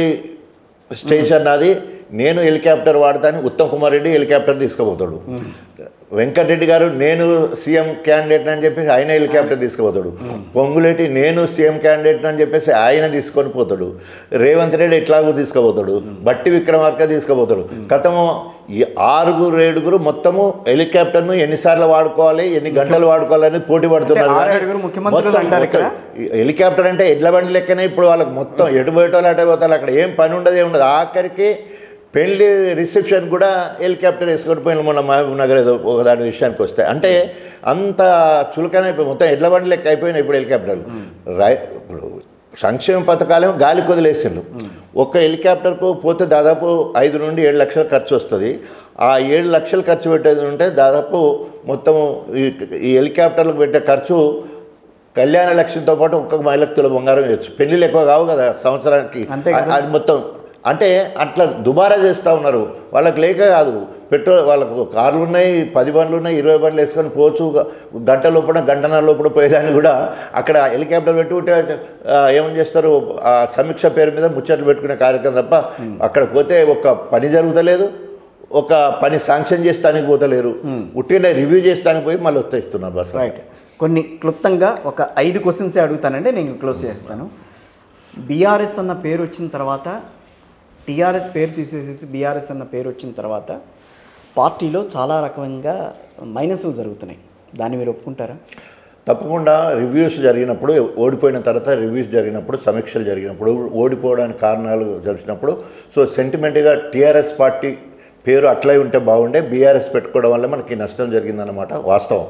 స్టేషన్ నాది నేను హెలికాప్టర్ వాడతాను ఉత్తమ్ కుమార్ రెడ్డి హెలికాప్టర్ తీసుకుపోతాడు వెంకటరెడ్డి గారు నేను సీఎం క్యాండిడేట్ అని చెప్పేసి ఆయన హెలికాప్టర్ తీసుకుపోతాడు పొంగులేటి నేను సీఎం క్యాండిడేట్ అని చెప్పేసి ఆయన తీసుకొని పోతాడు రేవంత్ రెడ్డి ఎట్లాగూ తీసుకుపోతాడు బట్టి విక్రమార్క తీసుకుపోతాడు గతము ఈ ఆరుగురు ఏడుగురు మొత్తము హెలికాప్టర్ను ఎన్నిసార్లు వాడుకోవాలి ఎన్ని గంటలు వాడుకోవాలని పోటీ పడుతున్నారు అంటే ఆరు కానీ ఏడుగురు ముఖ్యమంత్రులు మొత్తం- అంటారు ఇక్కడ? మొత్తం ఈ హెలికాప్టర్ అంటే ఎడ్ల బండి లెక్కనే ఇప్పుడు వాళ్ళకి మొత్తం ఎటు పోయేటోళ్ళు అటు పోతారు అక్కడ ఏం పని ఉండదు ఏం ఉండదు ఆఖరికి పెళ్లి రిసెప్షన్ కూడా హెలికాప్టర్ వేసుకొని పోయిన మొన్న మహబూబ్ నగర్ ఏదో ఒక దాని విషయానికి వస్తే అంటే అంత చులకన అయిపోయి మొత్తం ఎడ్ల బండి లెక్క అయిపోయినాయి ఇప్పుడు హెలికాప్టర్లు రై ఇప్పుడు సంక్షేమ పథకాలేమో గాలి కొదిలేసిండ్రు ఒక్క హెలికాప్టర్కు పోతే దాదాపు ఐదు నుండి ఏడు లక్షల ఖర్చు వస్తుంది ఆ ఏడు లక్షలు ఖర్చు పెట్టేది ఉంటే దాదాపు మొత్తం ఈ ఈ హెలికాప్టర్లకు పెట్టే ఖర్చు కళ్యాణ లక్ష్యంతో పాటు ఒక్కొక్క మహిళకు తుల బంగారం ఇవ్వచ్చు పెళ్ళిళ్ళు ఎక్కువ కావు కదా సంవత్సరానికి అంతే కదా. అది మొత్తం అంటే అట్లా దుబారా చేస్తూ ఉన్నారు వాళ్ళకి లేక కాదు పెట్రోల్ వాళ్ళకు కార్లు ఉన్నాయి పది బండ్లు ఉన్నాయి ఇరవై బండ్లు వేసుకొని పోవచ్చు గంట లోపల గంటన్నర లోపల పోయేదాన్ని కూడా అక్కడ హెలికాప్టర్ పెట్టుకుంటే ఆ, ఏమని చేస్తారు ఆ సమీక్ష పేరు మీద ముచ్చట్లు పెట్టుకునే కార్యక్రమం తప్ప అక్కడ పోతే ఒక పని జరుగుతలేదు ఒక పని శాంక్షన్ చేస్తానికి పోతలేరు ఉట్టిన రివ్యూ చేస్తానికి పోయి మళ్ళీ వచ్చేస్తున్నారు బస్ రైట్ కొన్ని క్లుప్తంగా ఒక ఐదు క్వశ్చన్స్ అడుగుతానండి నేను క్లోజ్ చేస్తాను బీఆర్ఎస్ అన్న పేరు వచ్చిన తర్వాత టీఆర్ఎస్ పేరు తీసేసేసి బీఆర్ఎస్ అన్న పేరు వచ్చిన తర్వాత పార్టీలో చాలా రకంగా మైనస్లు జరుగుతున్నాయి దాన్ని మీరు ఒప్పుకుంటారా తప్పకుండా రివ్యూస్ జరిగినప్పుడు ఓడిపోయిన తర్వాత రివ్యూస్ జరిగినప్పుడు సమీక్షలు జరిగినప్పుడు ఓడిపోవడానికి కారణాలు జరిగినప్పుడు సో సెంటిమెంట్గా టీఆర్ఎస్ పార్టీ పేరు అట్లే ఉంటే బాగుండే బీఆర్ఎస్ పెట్టుకోవడం వల్ల మనకి నష్టం జరిగిందన్నమాట వాస్తవం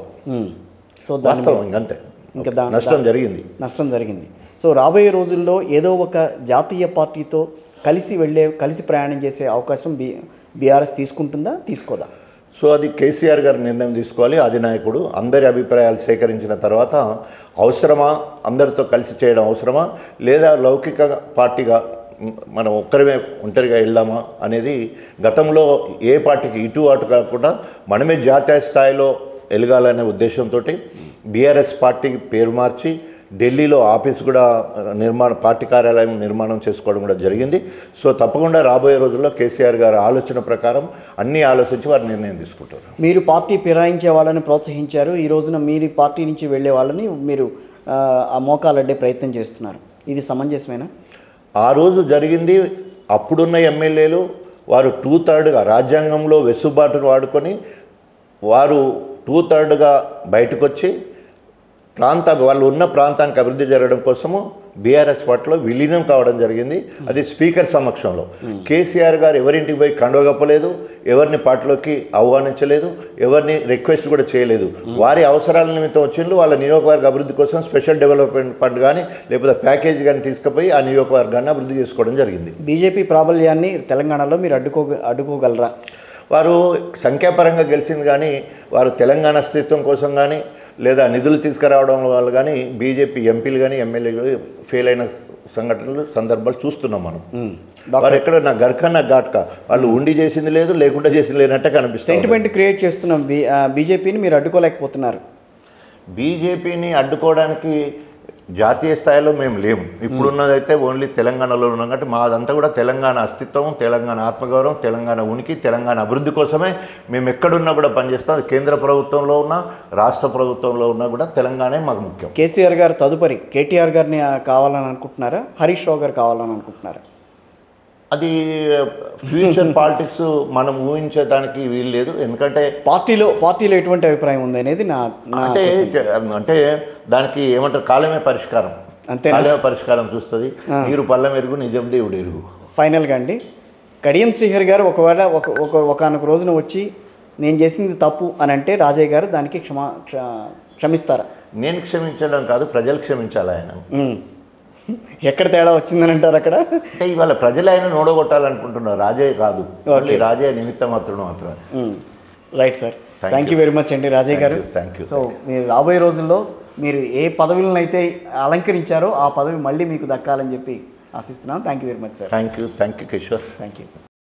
సో దాని వాస్తవం ఇంకంతే ఇంకా దా- నష్టం జరిగింది నష్టం జరిగింది సో రాబోయే రోజుల్లో ఏదో ఒక జాతీయ పార్టీతో కలిసి వెళ్ళే కలిసి ప్రయాణం చేసే అవకాశం బీ బీఆర్ఎస్ తీసుకుంటుందా తీసుకోదా సో అది కేసీఆర్ గారు నిర్ణయం తీసుకోవాలి అధినాయకుడు అందరి అభిప్రాయాలు సేకరించిన తర్వాత అవసరమా అందరితో కలిసి చేయడం అవసరమా లేదా లౌకిక పార్టీగా మనం ఒక్కరమే ఒంటరిగా వెళ్దామా అనేది గతంలో ఏ పార్టీకి ఇటు అటు కాకుండా మనమే జాతీయ స్థాయిలో ఎలగాలనే ఉద్దేశంతో బీఆర్ఎస్ పార్టీకి పేరు మార్చి ఢిల్లీలో ఆఫీస్ కూడా ఆ, నిర్మాణ పార్టీ కార్యాలయం నిర్మాణం చేసుకోవడం కూడా జరిగింది సో తప్పకుండా రాబోయే రోజుల్లో కేసీఆర్ గారి ఆలోచన ప్రకారం అన్నీ ఆలోచించి వారు నిర్ణయం తీసుకుంటారు మీరు పార్టీ ఫిరాయించే వాళ్ళని ప్రోత్సహించారు ఈ రోజున మీరు పార్టీ నుంచి వెళ్ళే వాళ్ళని మీరు ఆ, ఆ మోకాలడ్డే ప్రయత్నం చేస్తున్నారు ఇది సమంజసమేనా ఆ రోజు జరిగింది అప్పుడున్న ఎమ్మెల్యేలు వారు టూ థర్డ్గా రాజ్యాంగంలో వెసులుబాటును వాడుకొని వారు టూ థర్డ్గా బయటకు వచ్చి ప్రాంత వాళ్ళు ఉన్న ప్రాంతానికి అభివృద్ధి జరగడం కోసము బీఆర్ఎస్ పార్టీలో విలీనం కావడం జరిగింది అది స్పీకర్ సమక్షంలో కేసీఆర్ గారు ఎవరింటికి పోయి కండవగప్పలేదు ఎవరిని పార్టీలోకి ఆహ్వానించలేదు ఎవరిని రిక్వెస్ట్ కూడా చేయలేదు వారి అవసరాల నిమిత్తం వచ్చిండ్రు వాళ్ళ నియోజకవర్గ అభివృద్ధి కోసం స్పెషల్ డెవలప్మెంట్ ఫండ్ కానీ లేకపోతే ప్యాకేజ్ కానీ తీసుకుపోయి ఆ నియోజకవర్గాన్ని అభివృద్ధి చేసుకోవడం జరిగింది బీజేపీ ప్రాబల్యాన్ని తెలంగాణలో మీరు అడ్డుకో అడ్డుకోగలరా వారు సంఖ్యాపరంగా గెలిచింది కానీ వారు తెలంగాణ అస్తిత్వం కోసం కానీ లేదా నిధులు తీసుకురావడం వల్ల కానీ బీజేపీ ఎంపీలు కానీ ఎమ్మెల్యేలు ఫెయిల్ అయిన సంఘటనలు సందర్భాలు చూస్తున్నాం మనం వారు ఎక్కడ నా గర్ఖన్న ఘాట్కా వాళ్ళు ఉండి చేసింది లేదు లేకుండా చేసింది లేనట్టే కనిపిస్తుంది సెంటిమెంట్ క్రియేట్ చేస్తున్న బీ బీజేపీని మీరు అడ్డుకోలేకపోతున్నారు బీజేపీని అడ్డుకోవడానికి జాతీయ స్థాయిలో మేము లేము ఇప్పుడున్నదైతే ఓన్లీ తెలంగాణలో ఉన్నాం కాబట్టి మాదంతా కూడా తెలంగాణ అస్తిత్వం తెలంగాణ ఆత్మగౌరవం తెలంగాణ ఉనికి తెలంగాణ అభివృద్ధి కోసమే మేము ఎక్కడున్నా కూడా పనిచేస్తాం అది కేంద్ర ప్రభుత్వంలో ఉన్నా రాష్ట్ర ప్రభుత్వంలో ఉన్నా కూడా తెలంగాణే మాకు ముఖ్యం కేసీఆర్ గారు తదుపరి కేటీఆర్ గారిని ఆ, కావాలని అనుకుంటున్నారా హరీష్ రావు గారు కావాలని అనుకుంటున్నారా అది ఫ్యూచర్ పాలిటిక్స్ మనం ఊహించేదానికి వీలు లేదు ఎందుకంటే పార్టీలో పార్టీలో ఎటువంటి అభిప్రాయం ఉంది అనేది నా నా అంటే అంటే దానికి ఏమంటారు కాలమే పరిష్కారం అంతేనా? కాలమే పరిష్కారం చూస్తుంది నీరు పళ్ళం ఎరుగు నిజం దేవుడు ఎరుగు ఫైనల్గా అండి కడియం శ్రీహరి గారు ఒకవేళ ఒక ఒక ఒకనొక రోజున వచ్చి నేను చేసింది తప్పు అని అంటే రాజయ్య గారు దానికి క్షమా క్ష- క్షమిస్తారా నేను క్షమించడం కాదు ప్రజలు క్షమించాలి ఆయన ఉమ్. ఎక్కడ తేడా వచ్చిందని అంటారు అక్కడ అంటే ఇవాళ ప్రజలు ఆయన నోడగొట్టాలనుకుంటున్నారు రాజయ్య కాదు ఓన్లీ రాజయ్య నిమిత్త మాత్రం మాత్రమే right sir Thank thank you very much అండి రాజయ్య గారు you, thank you, సో మీరు రాబోయే రోజుల్లో మీరు ఏ పదవులను అయితే అలంకరించారో ఆ పదవి మళ్ళీ మీకు దక్కాలని చెప్పి ఆశిస్తున్నాను thank you very much sir thank you thank you Kishore thank you